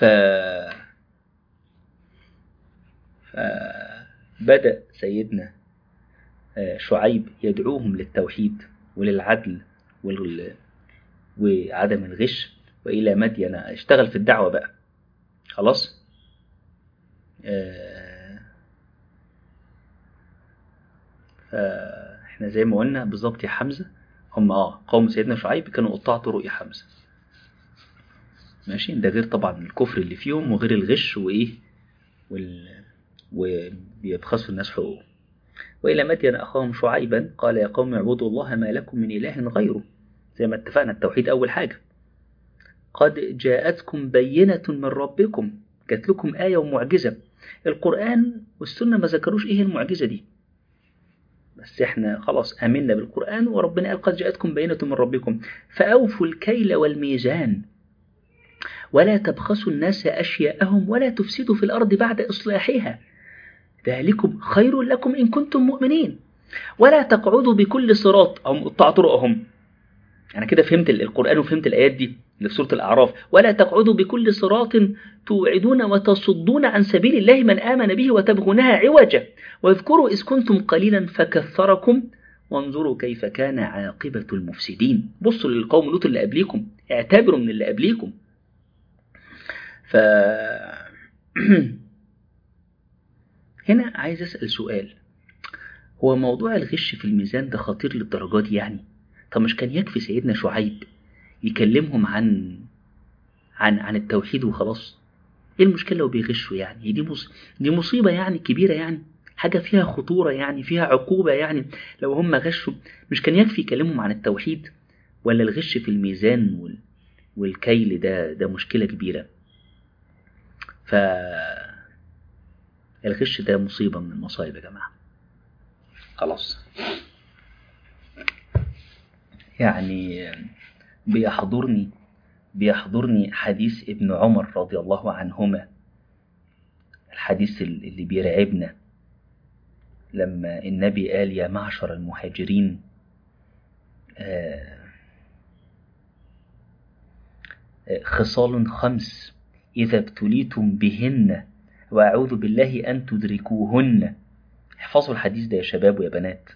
فبدأ سيدنا شعيب يدعوهم للتوحيد وللعدل وال... وعدم الغش وإلى مدين اشتغل في الدعوة بقى خلاص فاحنا زي ما قلنا بالظبط يا حمزة هم اه قوم سيدنا شعيب كانوا قطاع طرق يا حمزة ماشي ده غير طبعا الكفر اللي فيهم وغير الغش وايه وال... وبيبخسوا الناس حقوق وإلى مدين أخاهم شعيبا قال يا قوم اعبدوا الله ما لكم من إله غيره زي ما اتفقنا التوحيد أول حاجة قد جاءتكم بينة من ربكم جات لكم آية ومعجزة القرآن والسنة ما ذكروش إيه المعجزة دي بس احنا خلاص آمنا بالقرآن وربنا قال قد جاءتكم بينة من ربكم فأوفوا الكيل والميزان ولا تبخسوا الناس أشياءهم ولا تفسدوا في الأرض بعد إصلاحها ذلكم خير لكم إن كنتم مؤمنين ولا تقعدوا بكل صراط أو قطع طرقهم أنا كده فهمت القرآن وفهمت الآيات دي اللي في سورة الأعراف ولا تقعدوا بكل صراط توعدون وتصدون عن سبيل الله من آمن به وتبغونها عوجا واذكروا إذ كنتم قليلا فكثركم وانظروا كيف كان عاقبة المفسدين بصوا للقوم لوط اللي قبليكم اعتبروا من اللي قبليكم ف هنا عايز أسأل سؤال هو موضوع الغش في الميزان ده خطير للدرجات دي يعني طب مش كان يكفي سيدنا شعيب يكلمهم عن عن عن التوحيد وخلاص ايه المشكله لو بيغشوا يعني دي مص... دي مصيبه يعني كبيره يعني حاجه فيها خطوره يعني فيها عقوبه يعني لو هم غشوا مش كان يكفي يكلمهم عن التوحيد ولا الغش في الميزان وال... والكيل ده ده مشكله كبيره ف الغش ده مصيبه من المصايب يا جماعه خلاص يعني بيحضرني بيحضرني حديث ابن عمر رضي الله عنهما الحديث اللي بيرعبنا لما النبي قال يا معشر المهاجرين خصال خمس إذا ابتليتم بهن وأعوذ بالله أن تدركوهن احفظوا الحديث ده يا شباب ويا بنات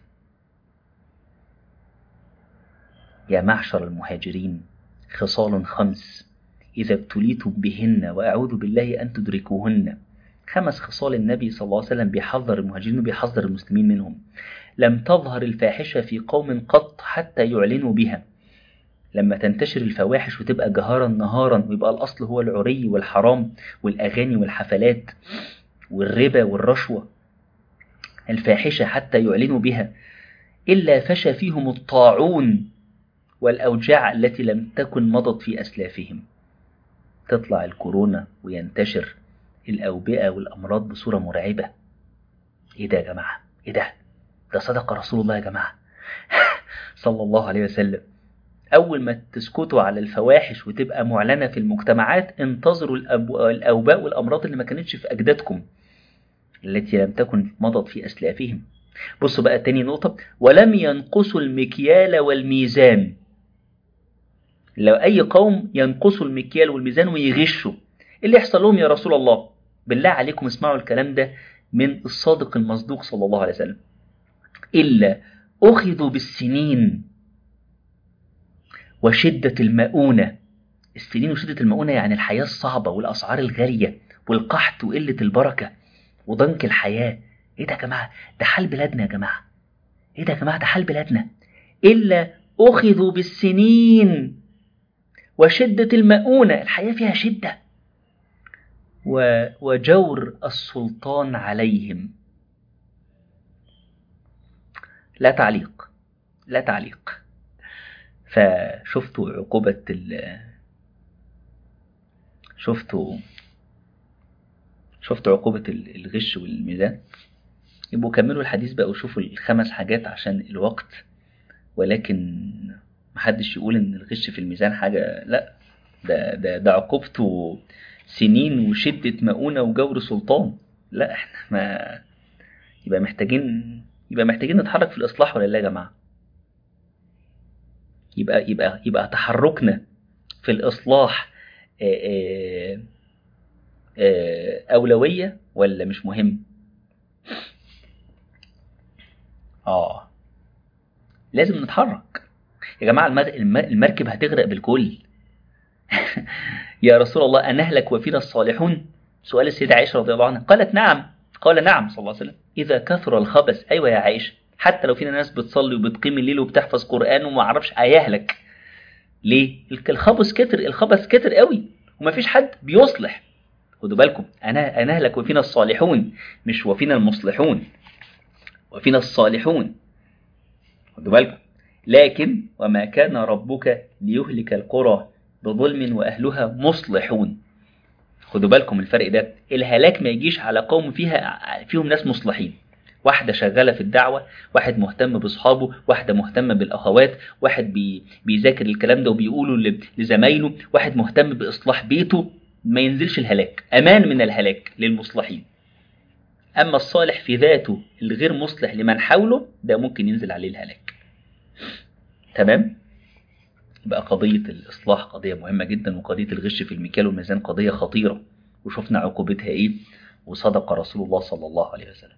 يا معشر المهاجرين خصال خمس إذا ابتليتم بهن وأعوذ بالله أن تدركوهن خمس خصال النبي صلى الله عليه وسلم بيحذر المهاجرين وبيحذر المسلمين منهم لم تظهر الفاحشة في قوم قط حتى يعلنوا بها لما تنتشر الفواحش وتبقى جهارا نهارا ويبقى الأصل هو العري والحرام والأغاني والحفلات والربا والرشوة الفاحشة حتى يعلنوا بها إلا فشى فيهم الطاعون والأوجاع التي لم تكن مضت في أسلافهم تطلع الكورونا وينتشر الأوبئة والأمراض بصورة مرعبة إيه ده يا جماعة إيه ده ده صدق رسول الله يا جماعة صلى الله عليه وسلم أول ما تسكتوا على الفواحش وتبقى معلنة في المجتمعات انتظروا الأوباء والأمراض اللي ما كانتش في أجدادكم التي لم تكن مضت في أسلافهم بصوا بقى تاني نقطة ولم ينقصوا المكيال والميزان لو أي قوم ينقصوا المكيال والميزان ويغشوا إيه اللي يحصل لهم يا رسول الله بالله عليكم اسمعوا الكلام ده من الصادق المصدوق صلى الله عليه وسلم إلا أخذوا بالسنين وشدة المؤونة السنين وشدة المؤونة يعني الحياة الصعبة والأسعار الغالية والقحط وقلة البركة وضنك الحياة إيه ده يا جماعة ده حال بلادنا يا جماعة إيه ده يا جماعة ده حال بلادنا إلا أخذوا بالسنين وشدة المؤونة الحياة فيها شدة و... وجور السلطان عليهم لا تعليق لا تعليق فشفتوا عقوبة ال شفتوا شفتوا عقوبة الغش والميزان يبقوا كملوا الحديث بقى وشوفوا الخمس حاجات عشان الوقت ولكن محدش يقول ان الغش في الميزان حاجة لا ده ده ده عقوبته سنين وشدة مؤونة وجور سلطان لا احنا ما يبقى محتاجين يبقى محتاجين نتحرك في الإصلاح ولا لا يا جماعة يبقى يبقى يبقى تحركنا في الإصلاح آآ آآ أولوية ولا مش مهم آه لازم نتحرك يا جماعة المركب هتغرق بالكل يا رسول الله أنهلك وفينا الصالحون سؤال السيدة عائشة رضي الله عنها قالت نعم قال نعم صلى الله عليه وسلم إذا كثر الخبث أيوة يا عائشة حتى لو فينا ناس بتصلي وبتقيم الليل وبتحفظ قرآن وما عرفش هيهلك ليه؟ الخبث كتر الخبث كتر قوي ومفيش حد بيصلح خدوا بالكم أنا أنهلك وفينا الصالحون مش وفينا المصلحون وفينا الصالحون خدوا بالكم لكن وما كان ربك ليهلك القرى بظلم وأهلها مصلحون خدوا بالكم الفرق ده الهلاك ما يجيش على قوم فيها فيهم ناس مصلحين واحدة شغالة في الدعوة واحد مهتم بأصحابه واحدة مهتمة بالأخوات واحد بي بيذاكر الكلام ده وبيقوله لزمايله واحد مهتم بإصلاح بيته ما ينزلش الهلاك أمان من الهلاك للمصلحين أما الصالح في ذاته الغير مصلح لمن حوله ده ممكن ينزل عليه الهلاك تمام بقى قضية الإصلاح قضية مهمة جدا وقضية الغش في المكيال والميزان قضية خطيرة وشفنا عقوبتها إيه وصدق رسول الله صلى الله عليه وسلم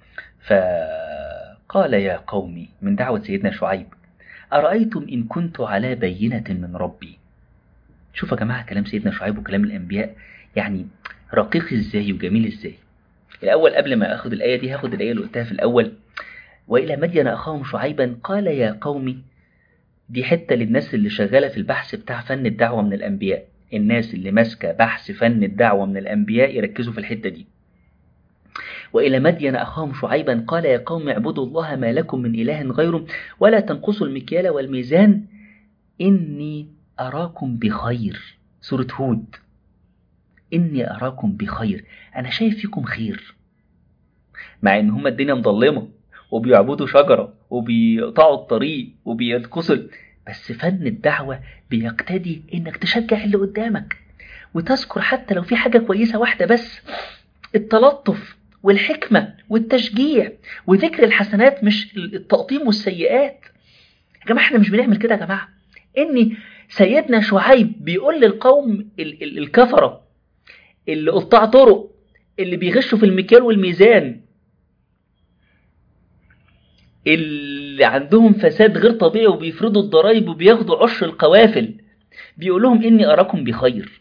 فقال يا قومي من دعوة سيدنا شعيب أرأيتم إن كنت على بينة من ربي شوف يا جماعة كلام سيدنا شعيب وكلام الأنبياء يعني رقيق إزاي وجميل إزاي الأول قبل ما أخذ الآية دي هاخد الآية اللي قلتها في الأول وإلى مدين أخاهم شعيبا قال يا قومي دي حتة للناس اللي شغالة في البحث بتاع فن الدعوة من الأنبياء الناس اللي ماسكة بحث فن الدعوة من الأنبياء يركزوا في الحتة دي وإلى مدين أخاهم شعيبا قال يا قوم اعبدوا الله ما لكم من إله غيره ولا تنقصوا المكيال والميزان إني أراكم بخير سورة هود إني أراكم بخير أنا شايف فيكم خير مع إن هما الدنيا مظلمة وبيعبدوا شجرة وبيقطعوا الطريق وبينقصوا بس فن الدعوة بيقتدي إنك تشجع اللي قدامك وتذكر حتى لو في حاجة كويسة واحدة بس التلطف والحكمة والتشجيع وذكر الحسنات مش التقطيم والسيئات يا جماعة احنا مش بنعمل كده يا جماعة إني سيدنا شعيب بيقول للقوم الكفرة اللي قطاع طرق اللي بيغشوا في المكيال والميزان اللي عندهم فساد غير طبيعي وبيفرضوا الضرايب وبياخدوا عشر القوافل بيقول لهم إني أراكم بخير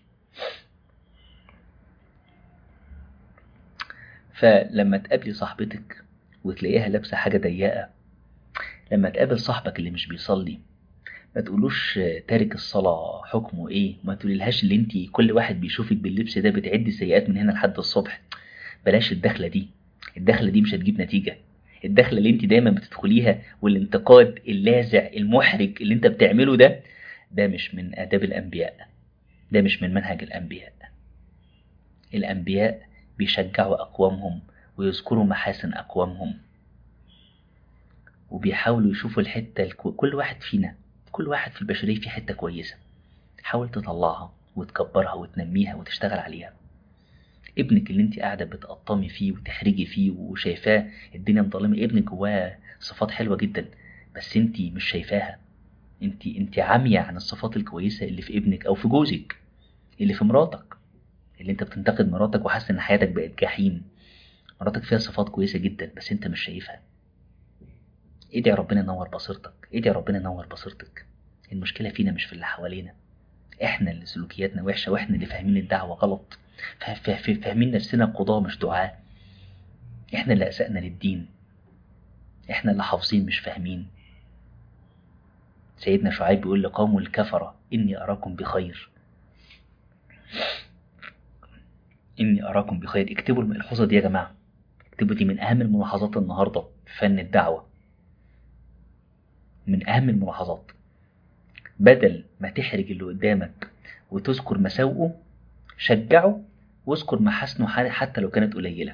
فلما تقابلي صاحبتك وتلاقيها لابسة حاجة ضيقة لما تقابل صاحبك اللي مش بيصلي ما تقولوش تارك الصلاة حكمه ايه ما تقوليلهاش اللي انت كل واحد بيشوفك باللبس ده بتعدي سيئات من هنا لحد الصبح بلاش الدخلة دي الدخلة دي مش هتجيب نتيجة الدخلة اللي انت دايما بتدخليها والانتقاد اللاذع المحرج اللي انت بتعمله ده ده مش من آداب الأنبياء ده مش من منهج الأنبياء الأنبياء بيشجعوا أقوامهم ويذكروا محاسن أقوامهم وبيحاولوا يشوفوا الحتة الكو... كل واحد فينا كل واحد في البشرية في حتة كويسة حاول تطلعها وتكبرها وتنميها وتشتغل عليها ابنك اللي انت قاعدة بتقطمي فيه وتحرجي فيه وشايفاه الدنيا مظلمة ابنك جواه صفات حلوة جدا بس انت مش شايفاها انت انت عامية عن الصفات الكويسة اللي في ابنك او في جوزك اللي في مراتك اللي انت بتنتقد مراتك وحاسس ان حياتك بقت جحيم مراتك فيها صفات كويسة جدا بس انت مش شايفها ادعي ربنا ينور بصيرتك ادعي ربنا ينور بصيرتك المشكلة فينا مش في اللي حوالينا احنا اللي سلوكياتنا وحشة واحنا اللي فاهمين الدعوة غلط فاهمين نفسنا قضاة مش دعاء احنا اللي أسأنا للدين احنا اللي حافظين مش فاهمين سيدنا شعيب بيقول لقوم الكفرة إني أراكم بخير إني أراكم بخير اكتبوا الملحوظة دي يا جماعة اكتبوا دي من أهم الملاحظات النهاردة في فن الدعوة من أهم الملاحظات بدل ما تحرج اللي قدامك وتذكر مساوئه شجعه واذكر محاسنه حتى لو كانت قليلة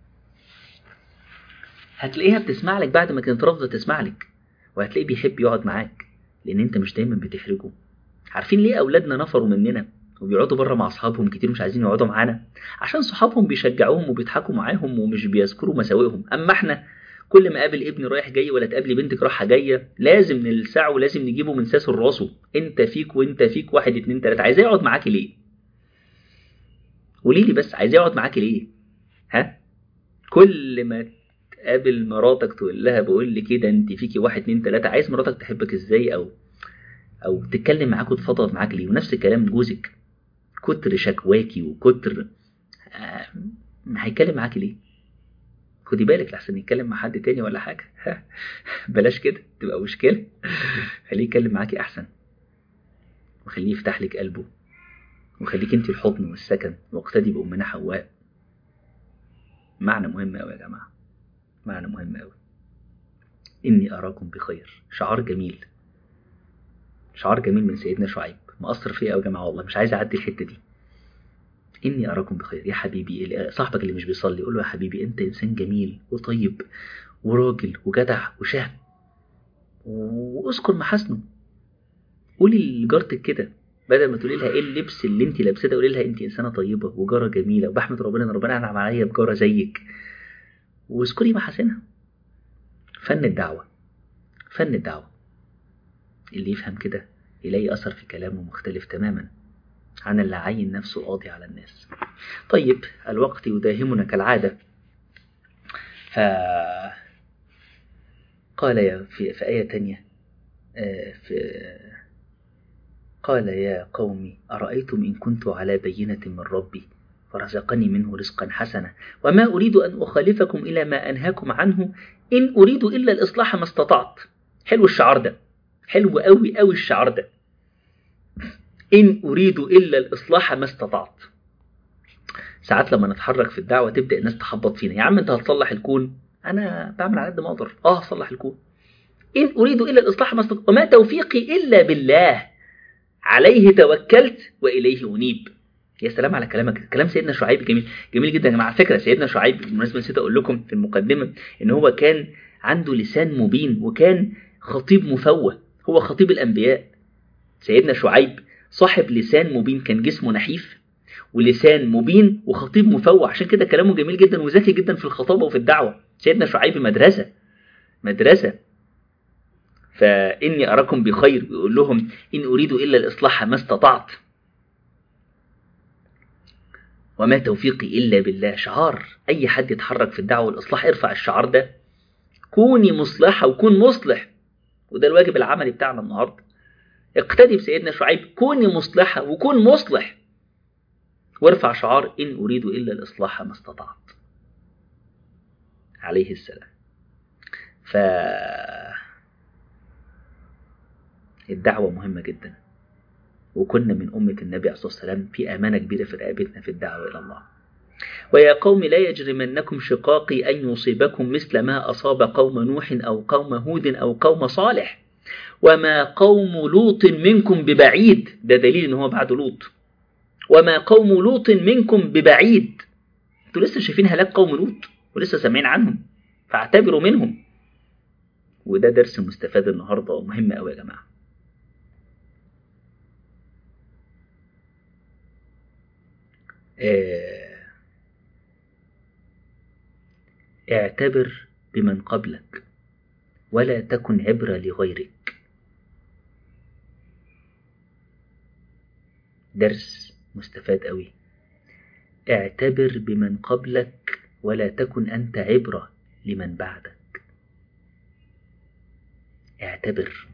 هتلاقيها بتسمع لك بعد ما كانت رافضة تسمع لك وهتلاقيه بيحب يقعد معاك لأن أنت مش دايما بتحرجه عارفين ليه أولادنا نفروا مننا وبيقعدوا بره مع أصحابهم كتير مش عايزين يقعدوا معانا عشان صحابهم بيشجعوهم وبيضحكوا معاهم ومش بيذكروا مساوئهم أما إحنا كل ما قابل ابني رايح جاي ولا تقابلي بنتك رايحه جايه لازم نلسعه ولازم نجيبه من ساسه لراسه انت فيك وانت فيك واحد اتنين تلاته عايز يقعد معاكي ليه قولي لي بس عايز يقعد معاكي ليه ها كل ما تقابل مراتك تقول لها بقول لي كده انت فيكي واحد اتنين تلاته عايز مراتك تحبك ازاي او او تتكلم معاك وتفضفض معاك ليه ونفس الكلام جوزك كتر شكواكي وكتر آه هيتكلم معاكي ليه خدي بالك لحسن يتكلم مع حد تاني ولا حاجه بلاش كده تبقى مشكله خليه يتكلم معاكي احسن وخليه يفتح لك قلبه وخليك انت الحضن والسكن واقتدي بأمنا حواء معنى مهم أوي يا جماعة معنى مهم أوي إني أراكم بخير شعار جميل شعار جميل من سيدنا شعيب مأثر فيا أوي يا جماعة والله مش عايز أعدي الحتة دي إني أراكم بخير يا حبيبي صاحبك اللي مش بيصلي قول له يا حبيبي أنت إنسان جميل وطيب وراجل وجدع وشهم واذكر محاسنه قولي لجارتك كده بدل ما تقولي لها ايه اللبس اللي انت لابساه ده قولي لها انت انسانه طيبه وجاره جميله وبحمد ربنا ان ربنا انعم عليا بجاره زيك واذكري محاسنها فن الدعوه فن الدعوه اللي يفهم كده يلاقي اثر في كلامه مختلف تماما عن اللي عين نفسه قاضي على الناس طيب الوقت يداهمنا كالعاده ف قال يا في, في آية تانية في قال يا قوم أرأيتم إن كنت على بينة من ربي فرزقني منه رزقا حسنا وما أريد أن أخالفكم إلى ما أنهاكم عنه إن أريد إلا الإصلاح ما استطعت حلو الشعار ده حلو قوي قوي الشعار ده إن أريد إلا الإصلاح ما استطعت ساعات لما نتحرك في الدعوة تبدأ الناس تخبط فينا يا عم أنت هتصلح الكون أنا بعمل على قد ما أقدر آه هصلح الكون إن أريد إلا الإصلاح ما استطعت وما توفيقي إلا بالله عليه توكلت وإليه أنيب يا سلام على كلامك كلام سيدنا شعيب جميل جميل جدا يا جماعه على فكره سيدنا شعيب بالمناسبه نسيت اقول لكم في المقدمه ان هو كان عنده لسان مبين وكان خطيب مفوه هو خطيب الانبياء سيدنا شعيب صاحب لسان مبين كان جسمه نحيف ولسان مبين وخطيب مفوه عشان كده كلامه جميل جدا وذكي جدا في الخطابه وفي الدعوه سيدنا شعيب مدرسه مدرسه فاني اراكم بخير يقول لهم ان اريد الا الاصلاح ما استطعت وما توفيقي إلا بالله شعار أي حد يتحرك في الدعوة والإصلاح ارفع الشعار ده كوني مصلحة وكون مصلح وده الواجب العملي بتاعنا النهاردة اقتدي بسيدنا شعيب كوني مصلحة وكون مصلح وارفع شعار إن أريد إلا الإصلاح ما استطعت عليه السلام ف الدعوة مهمة جداً وكنا من أمة النبي عليه الصلاة والسلام في أمانة كبيرة في رقبتنا في الدعوة إلى الله ويا قوم لا يجرمنكم شقاقي أن يصيبكم مثل ما أصاب قوم نوح أو قوم هود أو قوم صالح وما قوم لوط منكم ببعيد ده دليل إن هو بعد لوط وما قوم لوط منكم ببعيد انتوا لسه شايفين هلاك قوم لوط ولسه سامعين عنهم فاعتبروا منهم وده درس مستفاد النهارده ومهم قوي يا جماعه اعتبر بمن قبلك ولا تكن عبرة لغيرك درس مستفاد قوي اعتبر بمن قبلك ولا تكن أنت عبرة لمن بعدك اعتبر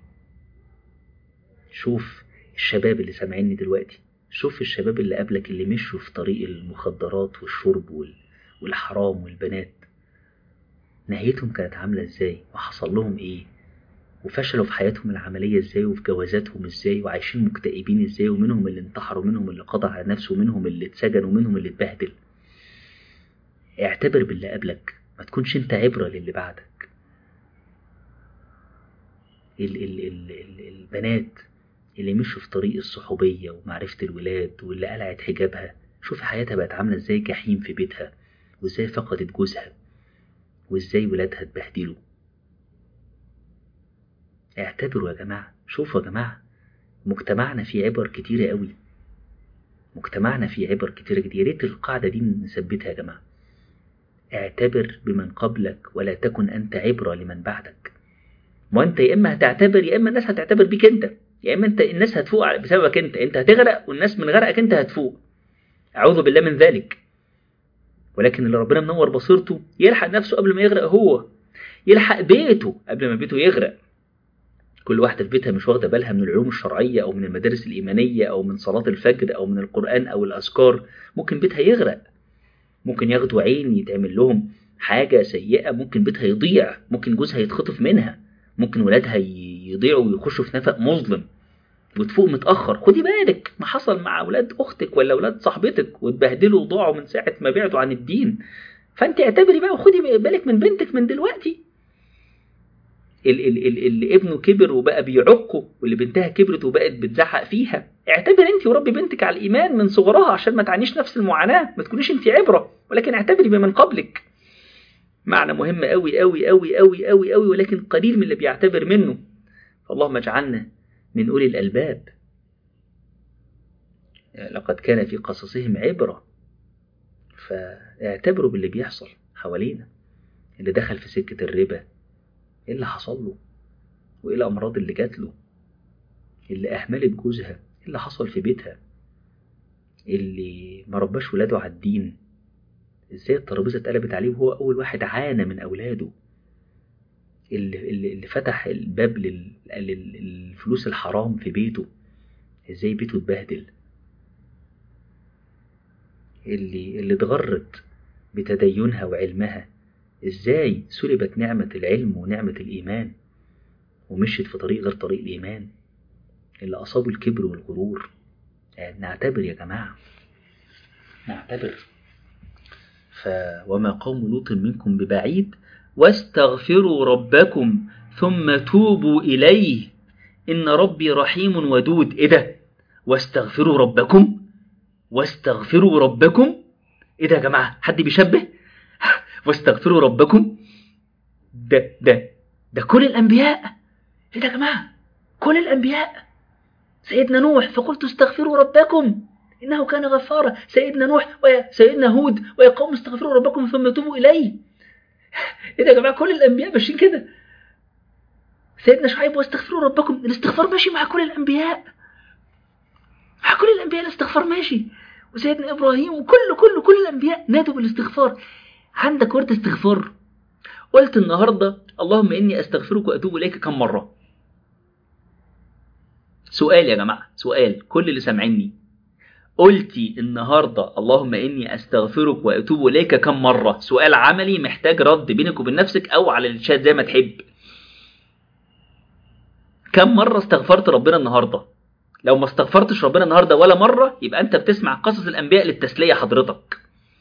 شوف الشباب اللي سامعيني دلوقتي شوف الشباب اللي قبلك اللي مشوا في طريق المخدرات والشرب والحرام والبنات نهايتهم كانت عاملة ازاي وحصل لهم ايه وفشلوا في حياتهم العملية ازاي وفي جوازاتهم ازاي وعايشين مكتئبين ازاي ومنهم اللي انتحر ومنهم اللي قضى على نفسه ومنهم اللي اتسجن ومنهم اللي اتبهدل اعتبر باللي قبلك ما تكونش انت عبرة للي بعدك ال ال ال ال البنات اللي مشوا في طريق الصحوبية ومعرفة الولاد واللي قلعت حجابها شوف حياتها بقت عاملة ازاي جحيم في بيتها وازاي فقدت جوزها وازاي ولادها اتبهدلوا اعتبروا يا جماعة شوفوا يا جماعة مجتمعنا فيه عبر كتيرة قوي مجتمعنا فيه عبر كتيرة جدا يا ريت القاعدة دي نثبتها يا جماعة اعتبر بمن قبلك ولا تكن أنت عبرة لمن بعدك ما أنت يا إما هتعتبر يا إما الناس هتعتبر بيك أنت يا اما انت الناس هتفوق بسببك انت انت هتغرق والناس من غرقك انت هتفوق أعوذ بالله من ذلك ولكن اللي ربنا منور بصيرته يلحق نفسه قبل ما يغرق هو يلحق بيته قبل ما بيته يغرق كل واحدة في بيتها مش واخدة بالها من العلوم الشرعية أو من المدارس الإيمانية أو من صلاة الفجر أو من القرآن أو الأذكار ممكن بيتها يغرق ممكن ياخدوا عين يتعمل لهم حاجة سيئة ممكن بيتها يضيع ممكن جوزها يتخطف منها ممكن ولادها يضيعوا ويخشوا في نفق مظلم وتفوق متأخر خدي بالك ما حصل مع أولاد أختك ولا أولاد صاحبتك واتبهدلوا وضاعوا من ساعة ما بعدوا عن الدين فأنت اعتبري بقى وخدي بالك من بنتك من دلوقتي اللي, اللي ابنه كبر وبقى بيعقه واللي بنتها كبرت وبقت بتزعق فيها اعتبر انت وربي بنتك على الايمان من صغرها عشان ما تعانيش نفس المعاناه ما تكونيش انت عبره ولكن اعتبري بمن قبلك معنى مهم قوي قوي قوي قوي قوي قوي ولكن قليل من اللي بيعتبر منه اللهم اجعلنا من اولي الالباب لقد كان في قصصهم عبره فاعتبروا باللي بيحصل حوالينا اللي دخل في سكه الربا ايه اللي حصل له وايه الامراض اللي جات له اللي اهملت جوزها ايه اللي حصل في بيتها اللي ما رباش ولاده على الدين ازاي الترابيزه اتقلبت عليه وهو اول واحد عانى من اولاده اللي, اللي, اللي فتح الباب لل... للفلوس الحرام في بيته ازاي بيته اتبهدل اللي اللي اتغرت بتدينها وعلمها ازاي سلبت نعمة العلم ونعمة الإيمان ومشيت في طريق غير طريق الإيمان اللي أصابوا الكبر والغرور يعني نعتبر يا جماعة نعتبر ف وما قوم لوط منكم ببعيد واستغفروا ربكم ثم توبوا إليه إن ربي رحيم ودود إيه ده واستغفروا ربكم واستغفروا ربكم إيه ده يا جماعة حد بيشبه واستغفروا ربكم ده ده ده كل الأنبياء إيه ده يا جماعة كل الأنبياء سيدنا نوح فقلت استغفروا ربكم إنه كان غفارا سيدنا نوح وسيدنا هود ويا قوم استغفروا ربكم ثم توبوا إليه إيه ده يا جماعة كل الأنبياء ماشيين كده سيدنا شعيب واستغفروا ربكم الاستغفار ماشي مع كل الأنبياء مع كل الأنبياء الاستغفار ماشي وسيدنا إبراهيم وكل كل كل الأنبياء نادوا بالاستغفار عندك ورد استغفار قلت النهاردة اللهم إني أستغفرك وأتوب إليك كم مرة سؤال يا جماعة سؤال كل اللي سامعيني قلتي النهاردة اللهم إني أستغفرك وأتوب إليك كم مرة سؤال عملي محتاج رد بينك وبين نفسك أو على الشات زي ما تحب كم مرة استغفرت ربنا النهاردة لو ما استغفرتش ربنا النهاردة ولا مرة يبقى أنت بتسمع قصص الأنبياء للتسلية حضرتك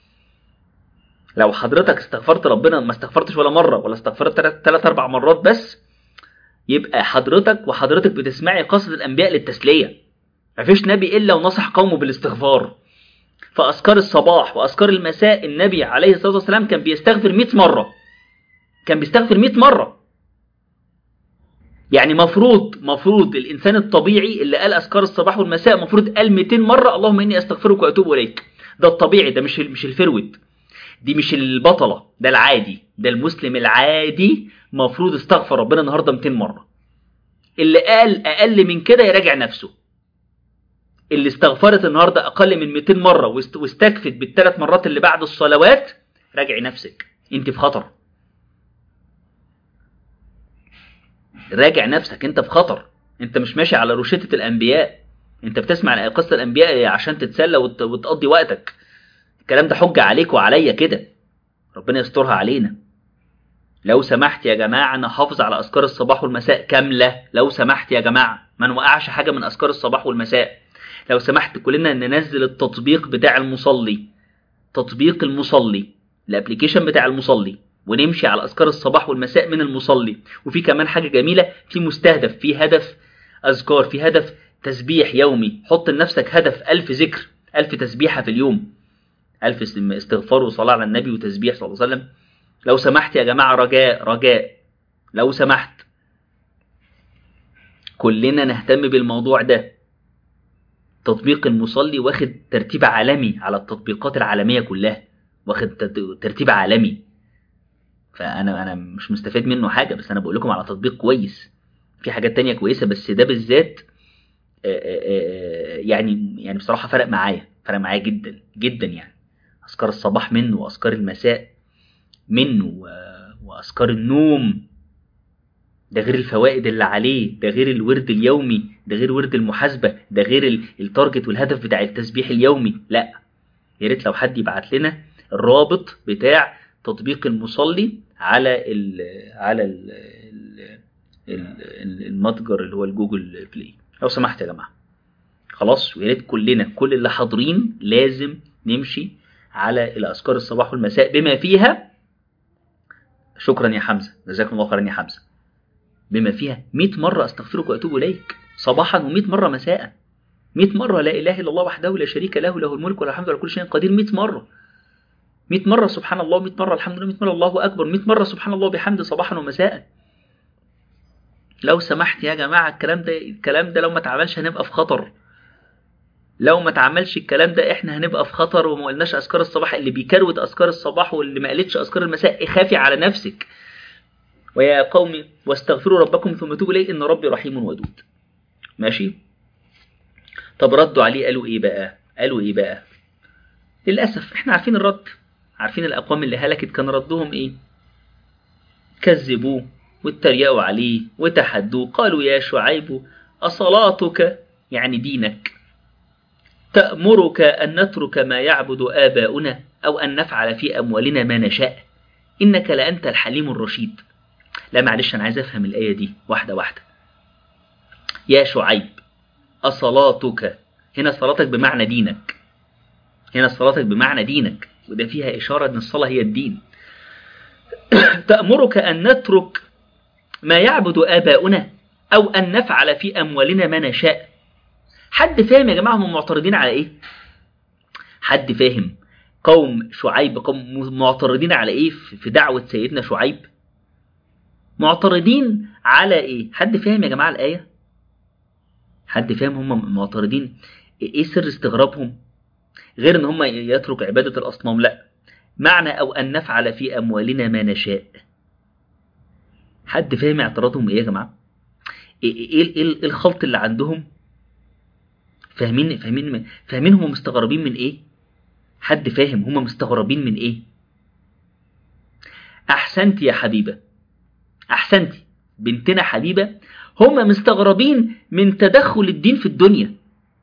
لو حضرتك استغفرت ربنا ما استغفرتش ولا مرة ولا استغفرت ثلاث أربع مرات بس يبقى حضرتك وحضرتك بتسمعي قصص الأنبياء للتسلية مفيش نبي إلا ونصح قومه بالاستغفار فأذكار الصباح وأذكار المساء النبي عليه الصلاة والسلام كان بيستغفر 100 مرة كان بيستغفر 100 مرة يعني مفروض مفروض الإنسان الطبيعي اللي قال أذكار الصباح والمساء مفروض قال 200 مرة اللهم إني أستغفرك وأتوب إليك ده الطبيعي ده مش مش الفرود دي مش البطلة ده العادي ده المسلم العادي مفروض استغفر ربنا النهاردة 200 مرة اللي قال أقل من كده يراجع نفسه اللي استغفرت النهاردة أقل من 200 مرة واستكفت بالثلاث مرات اللي بعد الصلوات راجعي نفسك انت في خطر راجع نفسك انت في خطر انت مش ماشي على روشتة الأنبياء انت بتسمع قصة الأنبياء عشان تتسلى وت... وتقضي وقتك الكلام ده حجة عليك وعليا كده ربنا يسترها علينا لو سمحت يا جماعة نحافظ على أذكار الصباح والمساء كاملة لو سمحت يا جماعة ما نوقعش حاجة من أذكار الصباح والمساء لو سمحت كلنا ننزل التطبيق بتاع المصلي تطبيق المصلي الابليكيشن بتاع المصلي ونمشي على أذكار الصباح والمساء من المصلي وفي كمان حاجة جميلة في مستهدف في هدف أذكار في هدف تسبيح يومي حط لنفسك هدف ألف ذكر ألف تسبيحة في اليوم ألف استغفار وصلاة على النبي وتسبيح صلى الله عليه وسلم لو سمحت يا جماعة رجاء رجاء لو سمحت كلنا نهتم بالموضوع ده تطبيق المصلي واخد ترتيب عالمي على التطبيقات العالمية كلها واخد ترتيب عالمي فأنا أنا مش مستفيد منه حاجة بس أنا بقول لكم على تطبيق كويس في حاجات تانية كويسة بس ده بالذات يعني يعني بصراحة فرق معايا فرق معايا جدا جدا يعني اذكار الصباح منه واذكار المساء منه و... واذكار النوم ده غير الفوائد اللي عليه ده غير الورد اليومي ده غير ورد المحاسبه ده غير ال- التارجت والهدف بتاع التسبيح اليومي لا يا ريت لو حد يبعت لنا الرابط بتاع تطبيق المصلي على ال على ال ال المتجر اللي هو الجوجل بلاي لو سمحت يا جماعه خلاص ويا ريت كلنا كل اللي حاضرين لازم نمشي على الاذكار الصباح والمساء بما فيها شكرا يا حمزه جزاكم الله خيرا يا حمزه بما فيها 100 مره استغفرك واتوب اليك صباحا و100 مره مساء 100 مره لا اله الا الله وحده لا شريك له له الملك وله الحمد على كل شيء قدير 100 مره 100 مره سبحان الله 100 مره الحمد لله 100 مره الله اكبر 100 مره سبحان الله بحمد صباحا ومساء لو سمحت يا جماعه الكلام ده الكلام ده لو ما اتعملش هنبقى في خطر لو ما اتعملش الكلام ده احنا هنبقى في خطر وما قلناش اذكار الصباح اللي بيكروت اذكار الصباح واللي ما قالتش اذكار المساء خافي على نفسك ويا قوم واستغفروا ربكم ثم توبوا اليه ان ربي رحيم ودود ماشي طب ردوا عليه قالوا ايه بقى قالوا ايه بقى للاسف احنا عارفين الرد عارفين الاقوام اللي هلكت كان ردهم ايه كذبوه واتريقوا عليه وتحدوه قالوا يا شعيب أصلاتك يعني دينك تأمرك أن نترك ما يعبد آباؤنا أو أن نفعل في أموالنا ما نشاء إنك لأنت الحليم الرشيد لا معلش أنا عايز أفهم الآية دي واحدة واحدة يا شعيب أصلاتك هنا صلاتك بمعنى دينك هنا صلاتك بمعنى دينك وده فيها إشارة أن الصلاة هي الدين تأمرك أن نترك ما يعبد آباؤنا أو أن نفعل في أموالنا ما نشاء حد فاهم يا جماعة هم معترضين على إيه حد فاهم قوم شعيب قوم معترضين على إيه في دعوة سيدنا شعيب معترضين على إيه حد فاهم يا جماعة الآية حد فاهم هم معترضين إيه سر استغرابهم غير إن هم يترك عبادة الأصنام لأ معنى أو أن نفعل في أموالنا ما نشاء حد فاهم اعتراضهم إيه يا جماعة إيه, إيه, إيه الخلط اللي عندهم فاهمين فاهمين فاهمين هم مستغربين من إيه حد فاهم هم مستغربين من إيه أحسنت يا حبيبة أحسنتي بنتنا حبيبة هم مستغربين من تدخل الدين في الدنيا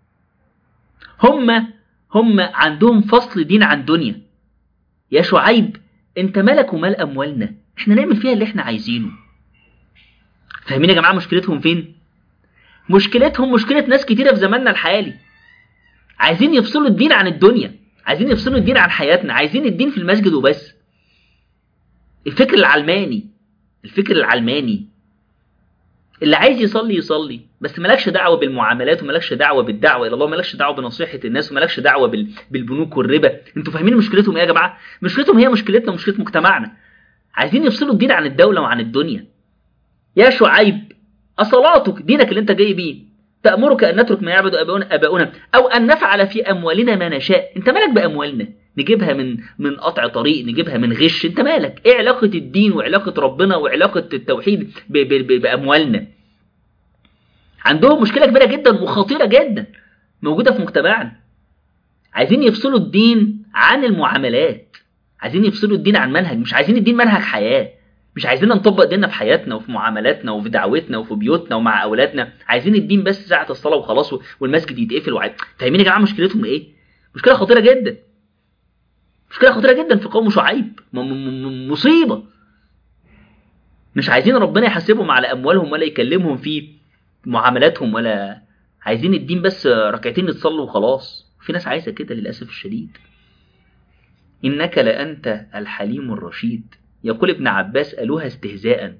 هم هم عندهم فصل دين عن دنيا يا شعيب انت مالك ومال اموالنا احنا نعمل فيها اللي احنا عايزينه فاهمين يا جماعه مشكلتهم فين مشكلتهم مشكله ناس كتيره في زماننا الحالي عايزين يفصلوا الدين عن الدنيا عايزين يفصلوا الدين عن حياتنا عايزين الدين في المسجد وبس الفكر العلماني الفكر العلماني اللي عايز يصلي يصلي بس مالكش دعوه بالمعاملات ومالكش دعوه بالدعوه الى الله مالكش دعوه بنصيحه الناس ومالكش دعوه بال... بالبنوك والربا انتوا فاهمين مشكلتهم ايه يا جماعه مشكلتهم هي مشكلتنا ومشكله مجتمعنا عايزين يفصلوا الدين عن الدوله وعن الدنيا يا شعيب اصلاتك دينك اللي انت جاي بيه تامرك ان نترك ما يعبد اباؤنا اباؤنا او ان نفعل في اموالنا ما نشاء انت مالك باموالنا نجيبها من من قطع طريق نجيبها من غش انت مالك ايه علاقه الدين وعلاقه ربنا وعلاقه التوحيد ب... ب... ب... باموالنا عندهم مشكلة كبيرة جدا وخطيرة جدا موجودة في مجتمعنا عايزين يفصلوا الدين عن المعاملات عايزين يفصلوا الدين عن منهج مش عايزين الدين منهج حياة مش عايزين نطبق ديننا في حياتنا وفي معاملاتنا وفي دعوتنا وفي بيوتنا ومع أولادنا عايزين الدين بس ساعة الصلاة وخلاص والمسجد يتقفل وعايز فاهمين يا جماعة مشكلتهم ايه مشكلة خطيرة جدا مشكلة خطيرة جدا في قوم شعيب مصيبة مش عايزين ربنا يحاسبهم على أموالهم ولا يكلمهم في معاملاتهم ولا عايزين الدين بس ركعتين نتصلوا وخلاص في ناس عايزة كده للأسف الشديد إنك لأنت الحليم الرشيد يقول ابن عباس قالوها استهزاء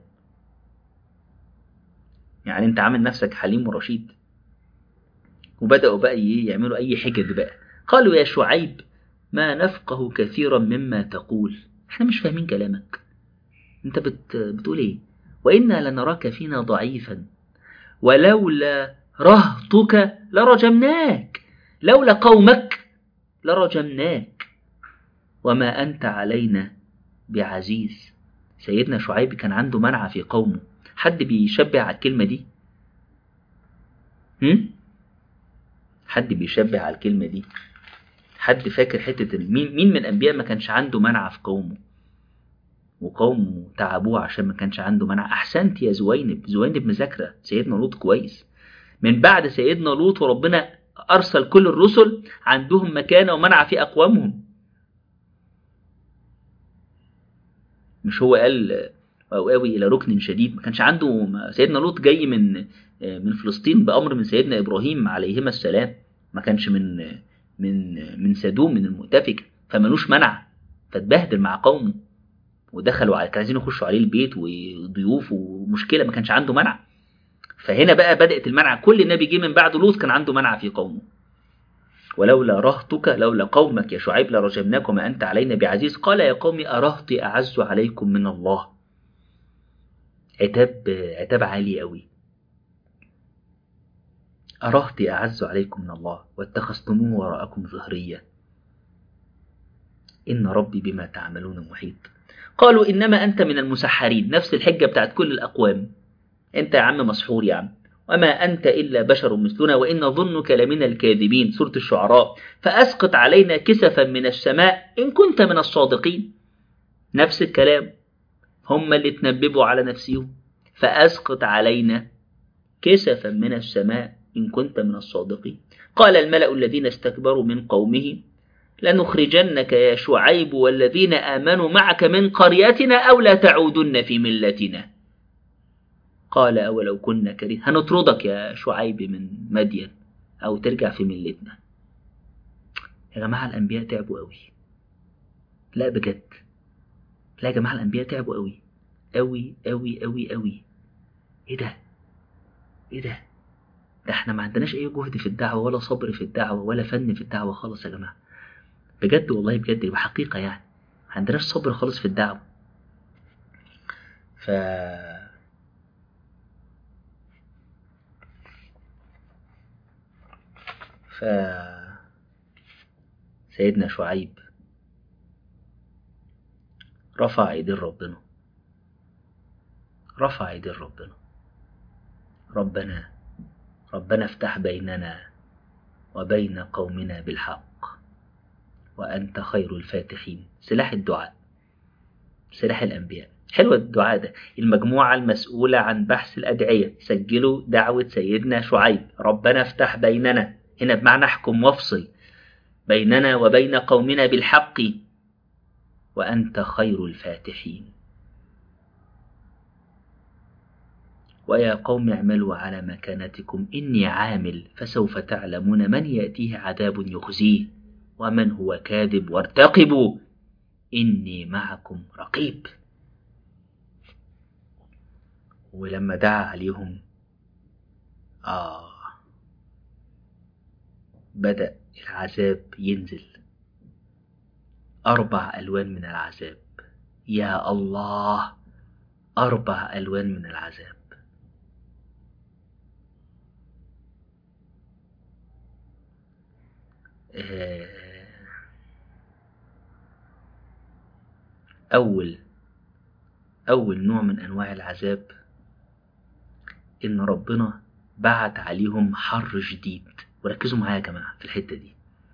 يعني انت عامل نفسك حليم ورشيد وبدأوا بقى يعملوا أي حجج بقى قالوا يا شعيب ما نفقه كثيرا مما تقول احنا مش فاهمين كلامك انت بت... بتقول ايه وإنا لنراك فينا ضعيفا ولولا رهطك لرجمناك لولا قومك لرجمناك وما أنت علينا بعزيز سيدنا شعيب كان عنده منع في قومه حد بيشبه على الكلمة دي هم؟ حد بيشبه على الكلمة دي حد فاكر حتة مين مين من الأنبياء ما كانش عنده منع في قومه وقومه تعبوه عشان ما كانش عنده منع أحسنت يا زوينب زوينب مذاكرة سيدنا لوط كويس من بعد سيدنا لوط وربنا أرسل كل الرسل عندهم مكانة ومنع في أقوامهم مش هو قال أو آوي إلى ركن شديد ما كانش عنده سيدنا لوط جاي من من فلسطين بأمر من سيدنا إبراهيم عليهما السلام ما كانش من من من سدوم من المؤتفكة فمالوش منع فاتبهدل مع قومه ودخلوا على كانوا عايزين يخشوا عليه البيت وضيوف ومشكلة ما كانش عنده منع فهنا بقى بدأت المنع كل نبي جه من بعد لوط كان عنده منع في قومه ولولا رهتك لولا قومك يا شعيب لرجمناك وما أنت علينا بعزيز قال يا قوم أرهطي أعز عليكم من الله عتاب عتاب عالي قوي أرهطي أعز عليكم من الله واتخذتموه وراءكم ظهريا إن ربي بما تعملون محيط قالوا إنما أنت من المسحرين نفس الحجة بتاعت كل الأقوام أنت يا عم مسحور يا عم وما أنت إلا بشر مثلنا وإن ظنك لمن الكاذبين سورة الشعراء فأسقط علينا كسفا من السماء إن كنت من الصادقين نفس الكلام هم اللي تنببوا على نفسهم فأسقط علينا كسفا من السماء إن كنت من الصادقين قال الملأ الذين استكبروا من قومه لنخرجنك يا شعيب والذين آمنوا معك من قريتنا أو لا تعودن في ملتنا قال أولو كنا كريه هنطردك يا شعيب من مدين أو ترجع في ملتنا يا جماعة الأنبياء تعبوا قوي لا بجد لا يا جماعة الأنبياء تعبوا قوي قوي قوي قوي قوي إيه ده إيه ده ده احنا ما عندناش أي جهد في الدعوة ولا صبر في الدعوة ولا فن في الدعوة خالص يا جماعة بجد والله بجد بحقيقة يعني ما عندناش صبر خالص في الدعوة ف ف سيدنا شعيب رفع ايدين ربنا رفع ايدين ربنا ربنا ربنا افتح بيننا وبين قومنا بالحق وأنت خير الفاتحين سلاح الدعاء سلاح الأنبياء حلو الدعاء ده المجموعة المسؤولة عن بحث الأدعية سجلوا دعوة سيدنا شعيب ربنا افتح بيننا هنا بمعنى احكم وافصل بيننا وبين قومنا بالحق وأنت خير الفاتحين ويا قوم اعملوا على مكانتكم إني عامل فسوف تعلمون من يأتيه عذاب يخزيه ومن هو كاذب وارتقبوا إني معكم رقيب ولما دعا عليهم آه بدأ العذاب ينزل أربع ألوان من العذاب يا الله أربع ألوان من العذاب أول أول نوع من أنواع العذاب إن ربنا بعت عليهم حر شديد وركزوا معايا يا جماعة في الحتة دي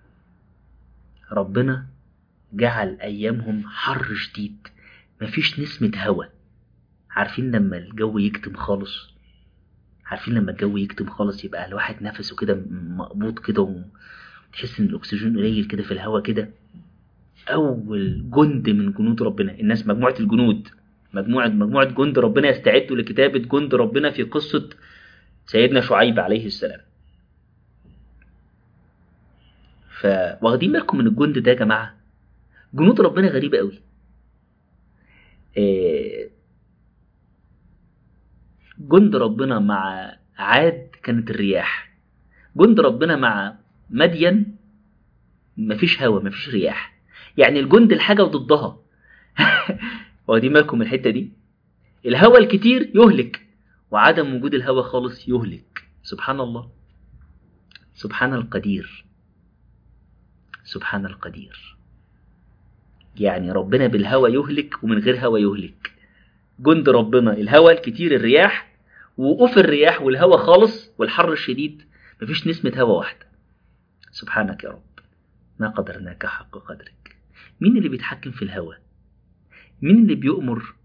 ربنا جعل أيامهم حر شديد مفيش نسمة هوا عارفين لما الجو يكتم خالص عارفين لما الجو يكتم خالص يبقى الواحد نفسه كده مقبوض كده تحس ان الاكسجين قليل كده في الهواء كده اول جند من جنود ربنا الناس مجموعه الجنود مجموعه مجموعه جند ربنا يستعدوا لكتابه جند ربنا في قصه سيدنا شعيب عليه السلام فواخدين بالكم من الجند ده يا جماعه جنود ربنا غريبه قوي جند ربنا مع عاد كانت الرياح جند ربنا مع مدين مفيش هوا مفيش رياح يعني الجند الحاجة وضدها واخدين بالكم من الحتة دي الهوا الكتير يهلك وعدم وجود الهوا خالص يهلك سبحان الله سبحان القدير سبحان القدير يعني ربنا بالهوا يهلك ومن غير هوا يهلك جند ربنا الهوا الكتير الرياح وقوف الرياح والهوا خالص والحر الشديد مفيش نسمة هوا واحدة سبحانك يا رب ما قدرناك حق قدرك مين اللي بيتحكم في الهوى مين اللي بيؤمر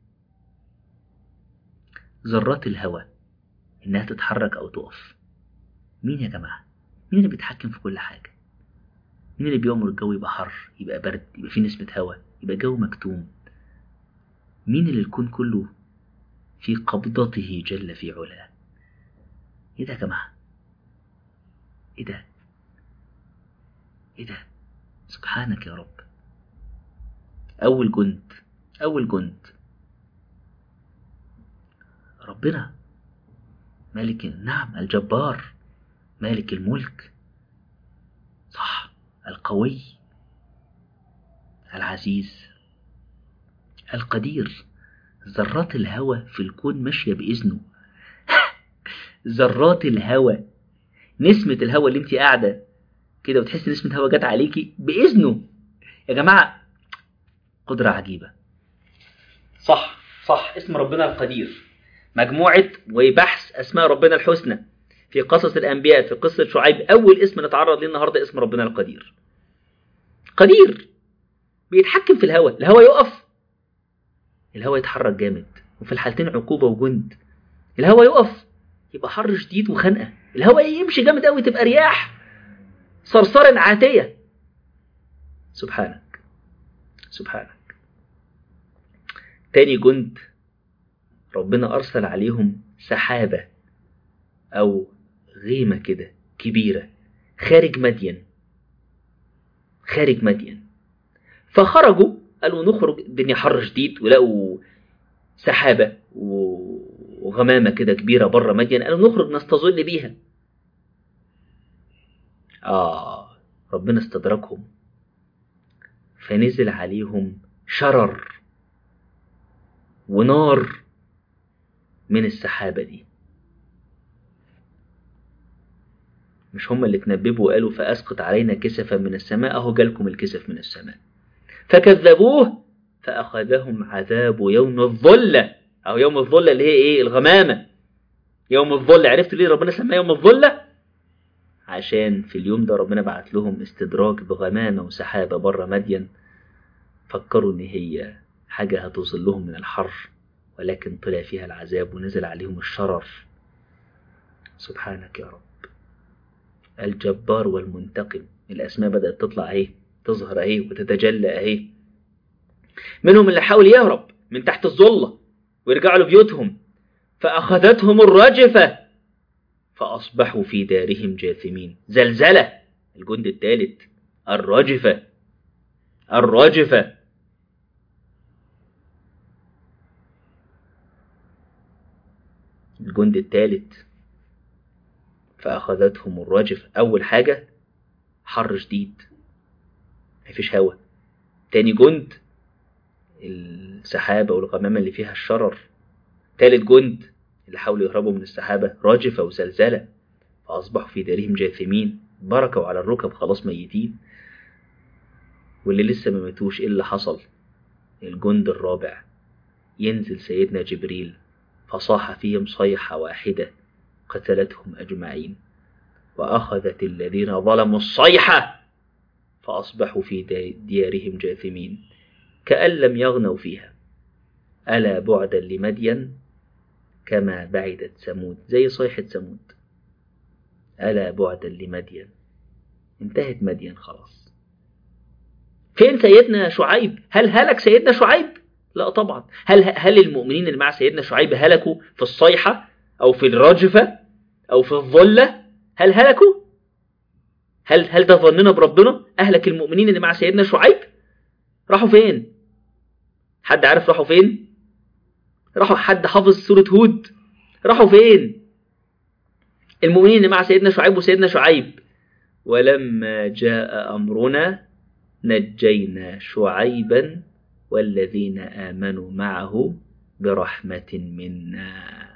ذرات الهوى إنها تتحرك أو تقف مين يا جماعة مين اللي بيتحكم في كل حاجة مين اللي بيأمر الجو يبقى حر يبقى برد يبقى فيه نسمة هوا يبقى جو مكتوم مين اللي الكون كله في قبضته جل في علاه ايه ده يا جماعة ايه ده ايه ده سبحانك يا رب اول جند اول جند ربنا مالك نعم الجبار مالك الملك صح القوي العزيز القدير ذرات الهوى في الكون ماشية بإذنه ذرات الهوى نسمة الهوى اللي انت قاعدة كده وتحس نسمة هوا جت عليكي بإذنه يا جماعة قدرة عجيبة صح صح اسم ربنا القدير مجموعة وبحث أسماء ربنا الحسنى في قصص الأنبياء في قصة شعيب أول اسم نتعرض ليه النهاردة اسم ربنا القدير قدير بيتحكم في الهواء الهواء يقف الهواء يتحرك جامد وفي الحالتين عقوبة وجند الهواء يقف يبقى حر شديد وخنقة الهواء يمشي جامد قوي تبقى رياح صرصار عاتية سبحانك سبحانك تاني جند ربنا أرسل عليهم سحابة أو غيمة كده كبيرة خارج مدين خارج مدين فخرجوا قالوا نخرج الدنيا حر شديد ولقوا سحابة وغمامة كده كبيرة بره مدين قالوا نخرج نستظل بيها آه ربنا استدركهم فنزل عليهم شرر ونار من السحابة دي مش هم اللي تنببوا وقالوا فأسقط علينا كسفا من السماء أهو جالكم الكسف من السماء فكذبوه فأخذهم عذاب يوم الظلة أو يوم الظلة اللي هي إيه الغمامة يوم الظلة عرفت ليه ربنا سماه يوم الظلة عشان في اليوم ده ربنا بعت لهم استدراج بغمامة وسحابة بره مدين فكروا إن هي حاجة هتوصل من الحر ولكن طلع فيها العذاب ونزل عليهم الشرر سبحانك يا رب الجبار والمنتقم الأسماء بدأت تطلع اهي تظهر اهي وتتجلى اهي منهم اللي حاول يهرب من تحت الظلة ويرجعوا لبيوتهم فأخذتهم الرجفة فأصبحوا في دارهم جاثمين زلزلة الجند الثالث الرجفة الرجفة الجند الثالث فأخذتهم الرجف أول حاجة حر شديد مفيش هوا تاني جند السحابة والغمامة اللي فيها الشرر تالت جند اللي حاولوا يهربوا من السحابة راجفة وزلزلة فأصبحوا في دارهم جاثمين بركوا على الركب خلاص ميتين واللي لسه ما ماتوش ايه اللي حصل الجند الرابع ينزل سيدنا جبريل فصاح فيهم صيحة واحدة قتلتهم أجمعين وأخذت الذين ظلموا الصيحة فأصبحوا في ديارهم جاثمين كأن لم يغنوا فيها ألا بعدا لمدين كما بعدت ثمود زي صيحة ثمود ألا بعدا لمدين انتهت مدين خلاص فين سيدنا شعيب هل هلك سيدنا شعيب لا طبعا هل هل المؤمنين اللي مع سيدنا شعيب هلكوا في الصيحة أو في الرجفة أو في الظلة هل هلكوا هل هل ده ظننا بربنا أهلك المؤمنين اللي مع سيدنا شعيب راحوا فين حد عارف راحوا فين راحوا حد حافظ سورة هود راحوا فين المؤمنين اللي مع سيدنا شعيب وسيدنا شعيب ولما جاء أمرنا نجينا شعيبا والذين آمنوا معه برحمة منا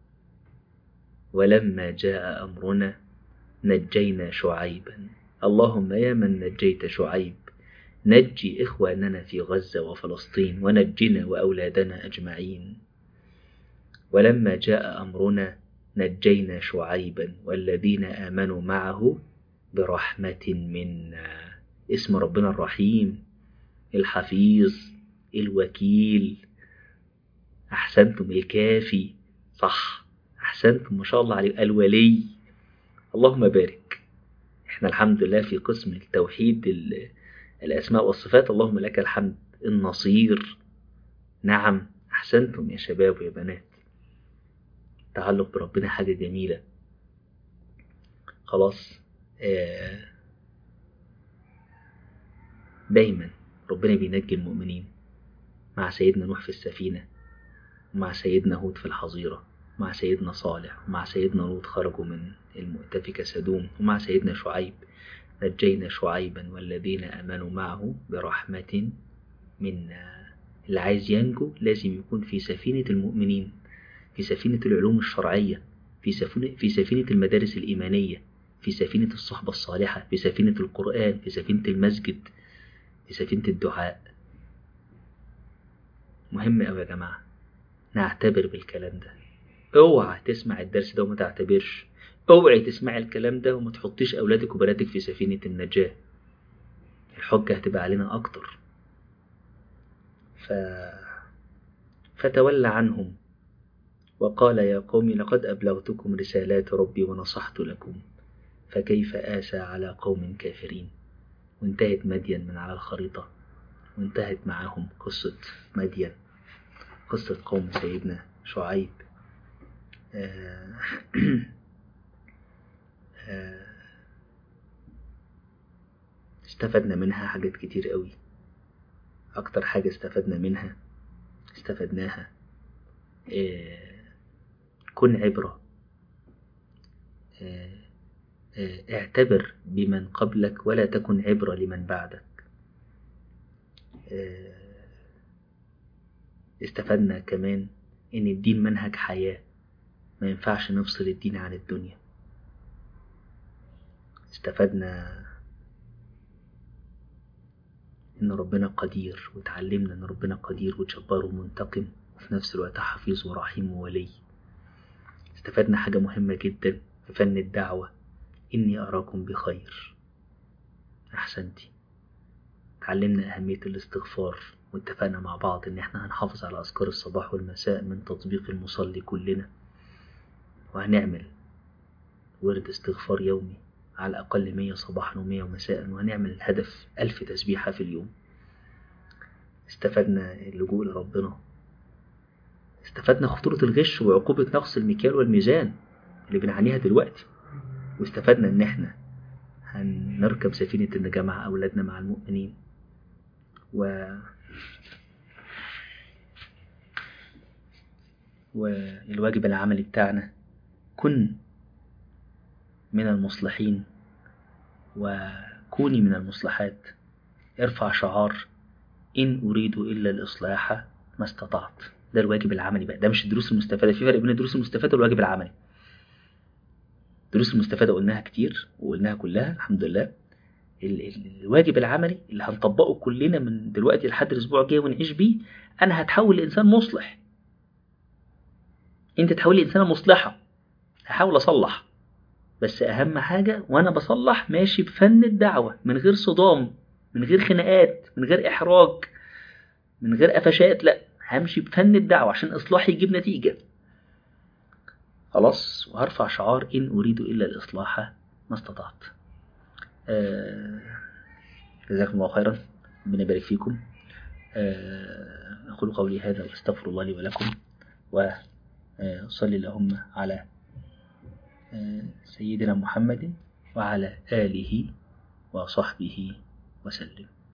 ولما جاء أمرنا نجينا شعيبا اللهم يا من نجيت شعيب نجي إخواننا في غزة وفلسطين ونجنا وأولادنا أجمعين ولما جاء أمرنا نجينا شعيبا والذين آمنوا معه برحمة منا اسم ربنا الرحيم الحفيظ الوكيل أحسنتم الكافي صح أحسنتم ما شاء الله عليه الولي اللهم بارك احنا الحمد لله في قسم التوحيد الأسماء والصفات اللهم لك الحمد النصير نعم أحسنتم يا شباب ويا بنات تعلق بربنا حاجة جميلة خلاص آه دايما ربنا بينجي المؤمنين مع سيدنا نوح في السفينة ومع سيدنا هود في الحظيرة مع سيدنا صالح ومع سيدنا لوط خرجوا من المؤتفكة سدوم ومع سيدنا شعيب نجينا شعيبا والذين آمنوا معه برحمة منا اللي عايز ينجو لازم يكون في سفينة المؤمنين في سفينة العلوم الشرعية في سفينة, في سفينة المدارس الإيمانية في سفينة الصحبة الصالحة في سفينة القرآن في سفينة المسجد في سفينة الدعاء مهم أوي يا جماعة نعتبر بالكلام ده اوعى تسمع الدرس ده وما تعتبرش اوعي تسمع الكلام ده وما تحطيش أولادك وبناتك في سفينة النجاة الحجة هتبقى علينا أكتر ف... فتولى عنهم وقال يا قوم لقد أبلغتكم رسالات ربي ونصحت لكم فكيف آسى على قوم كافرين وانتهت مدين من على الخريطة وانتهت معهم قصة مدين قصة قوم سيدنا شعيب آه آه استفدنا منها حاجات كتير قوي أكتر حاجة استفدنا منها استفدناها آه كن عبرة اعتبر بمن قبلك ولا تكن عبرة لمن بعدك استفدنا كمان ان الدين منهج حياة ما ينفعش نفصل الدين عن الدنيا استفدنا ان ربنا قدير وتعلمنا ان ربنا قدير وجبار ومنتقم وفي نفس الوقت حفيظ ورحيم وولي استفدنا حاجة مهمة جدا في فن الدعوة إني أراكم بخير أحسنتي تعلمنا أهمية الاستغفار واتفقنا مع بعض إن إحنا هنحافظ على أذكار الصباح والمساء من تطبيق المصلي كلنا وهنعمل ورد استغفار يومي على الأقل مية صباحا ومية مساء وهنعمل الهدف ألف تسبيحة في اليوم استفدنا اللجوء لربنا استفدنا خطورة الغش وعقوبة نقص المكيال والميزان اللي بنعانيها دلوقتي واستفدنا ان احنا هنركب سفينة النجاة مع أولادنا مع المؤمنين و والواجب العملي بتاعنا كن من المصلحين وكوني من المصلحات ارفع شعار إن أريد إلا الإصلاح ما استطعت ده الواجب العملي بقى ده مش الدروس المستفادة في فرق بين الدروس المستفادة والواجب العملي الدروس المستفادة قلناها كتير وقلناها كلها الحمد لله الواجب العملي اللي هنطبقه كلنا من دلوقتي لحد الأسبوع الجاي ونعيش بيه أنا هتحول لإنسان مصلح أنت تحول لإنسانة مصلحة هحاول أصلح بس أهم حاجة وأنا بصلح ماشي بفن الدعوة من غير صدام من غير خناقات من غير إحراج من غير قفشات لأ همشي بفن الدعوة عشان إصلاحي يجيب نتيجة خلاص وهرفع شعار إن أريد إلا الإصلاح ما استطعت آه جزاكم الله خيرا ربنا يبارك فيكم آه أقول قولي هذا وأستغفر الله لي ولكم وصلي اللهم على آه سيدنا محمد وعلى آله وصحبه وسلم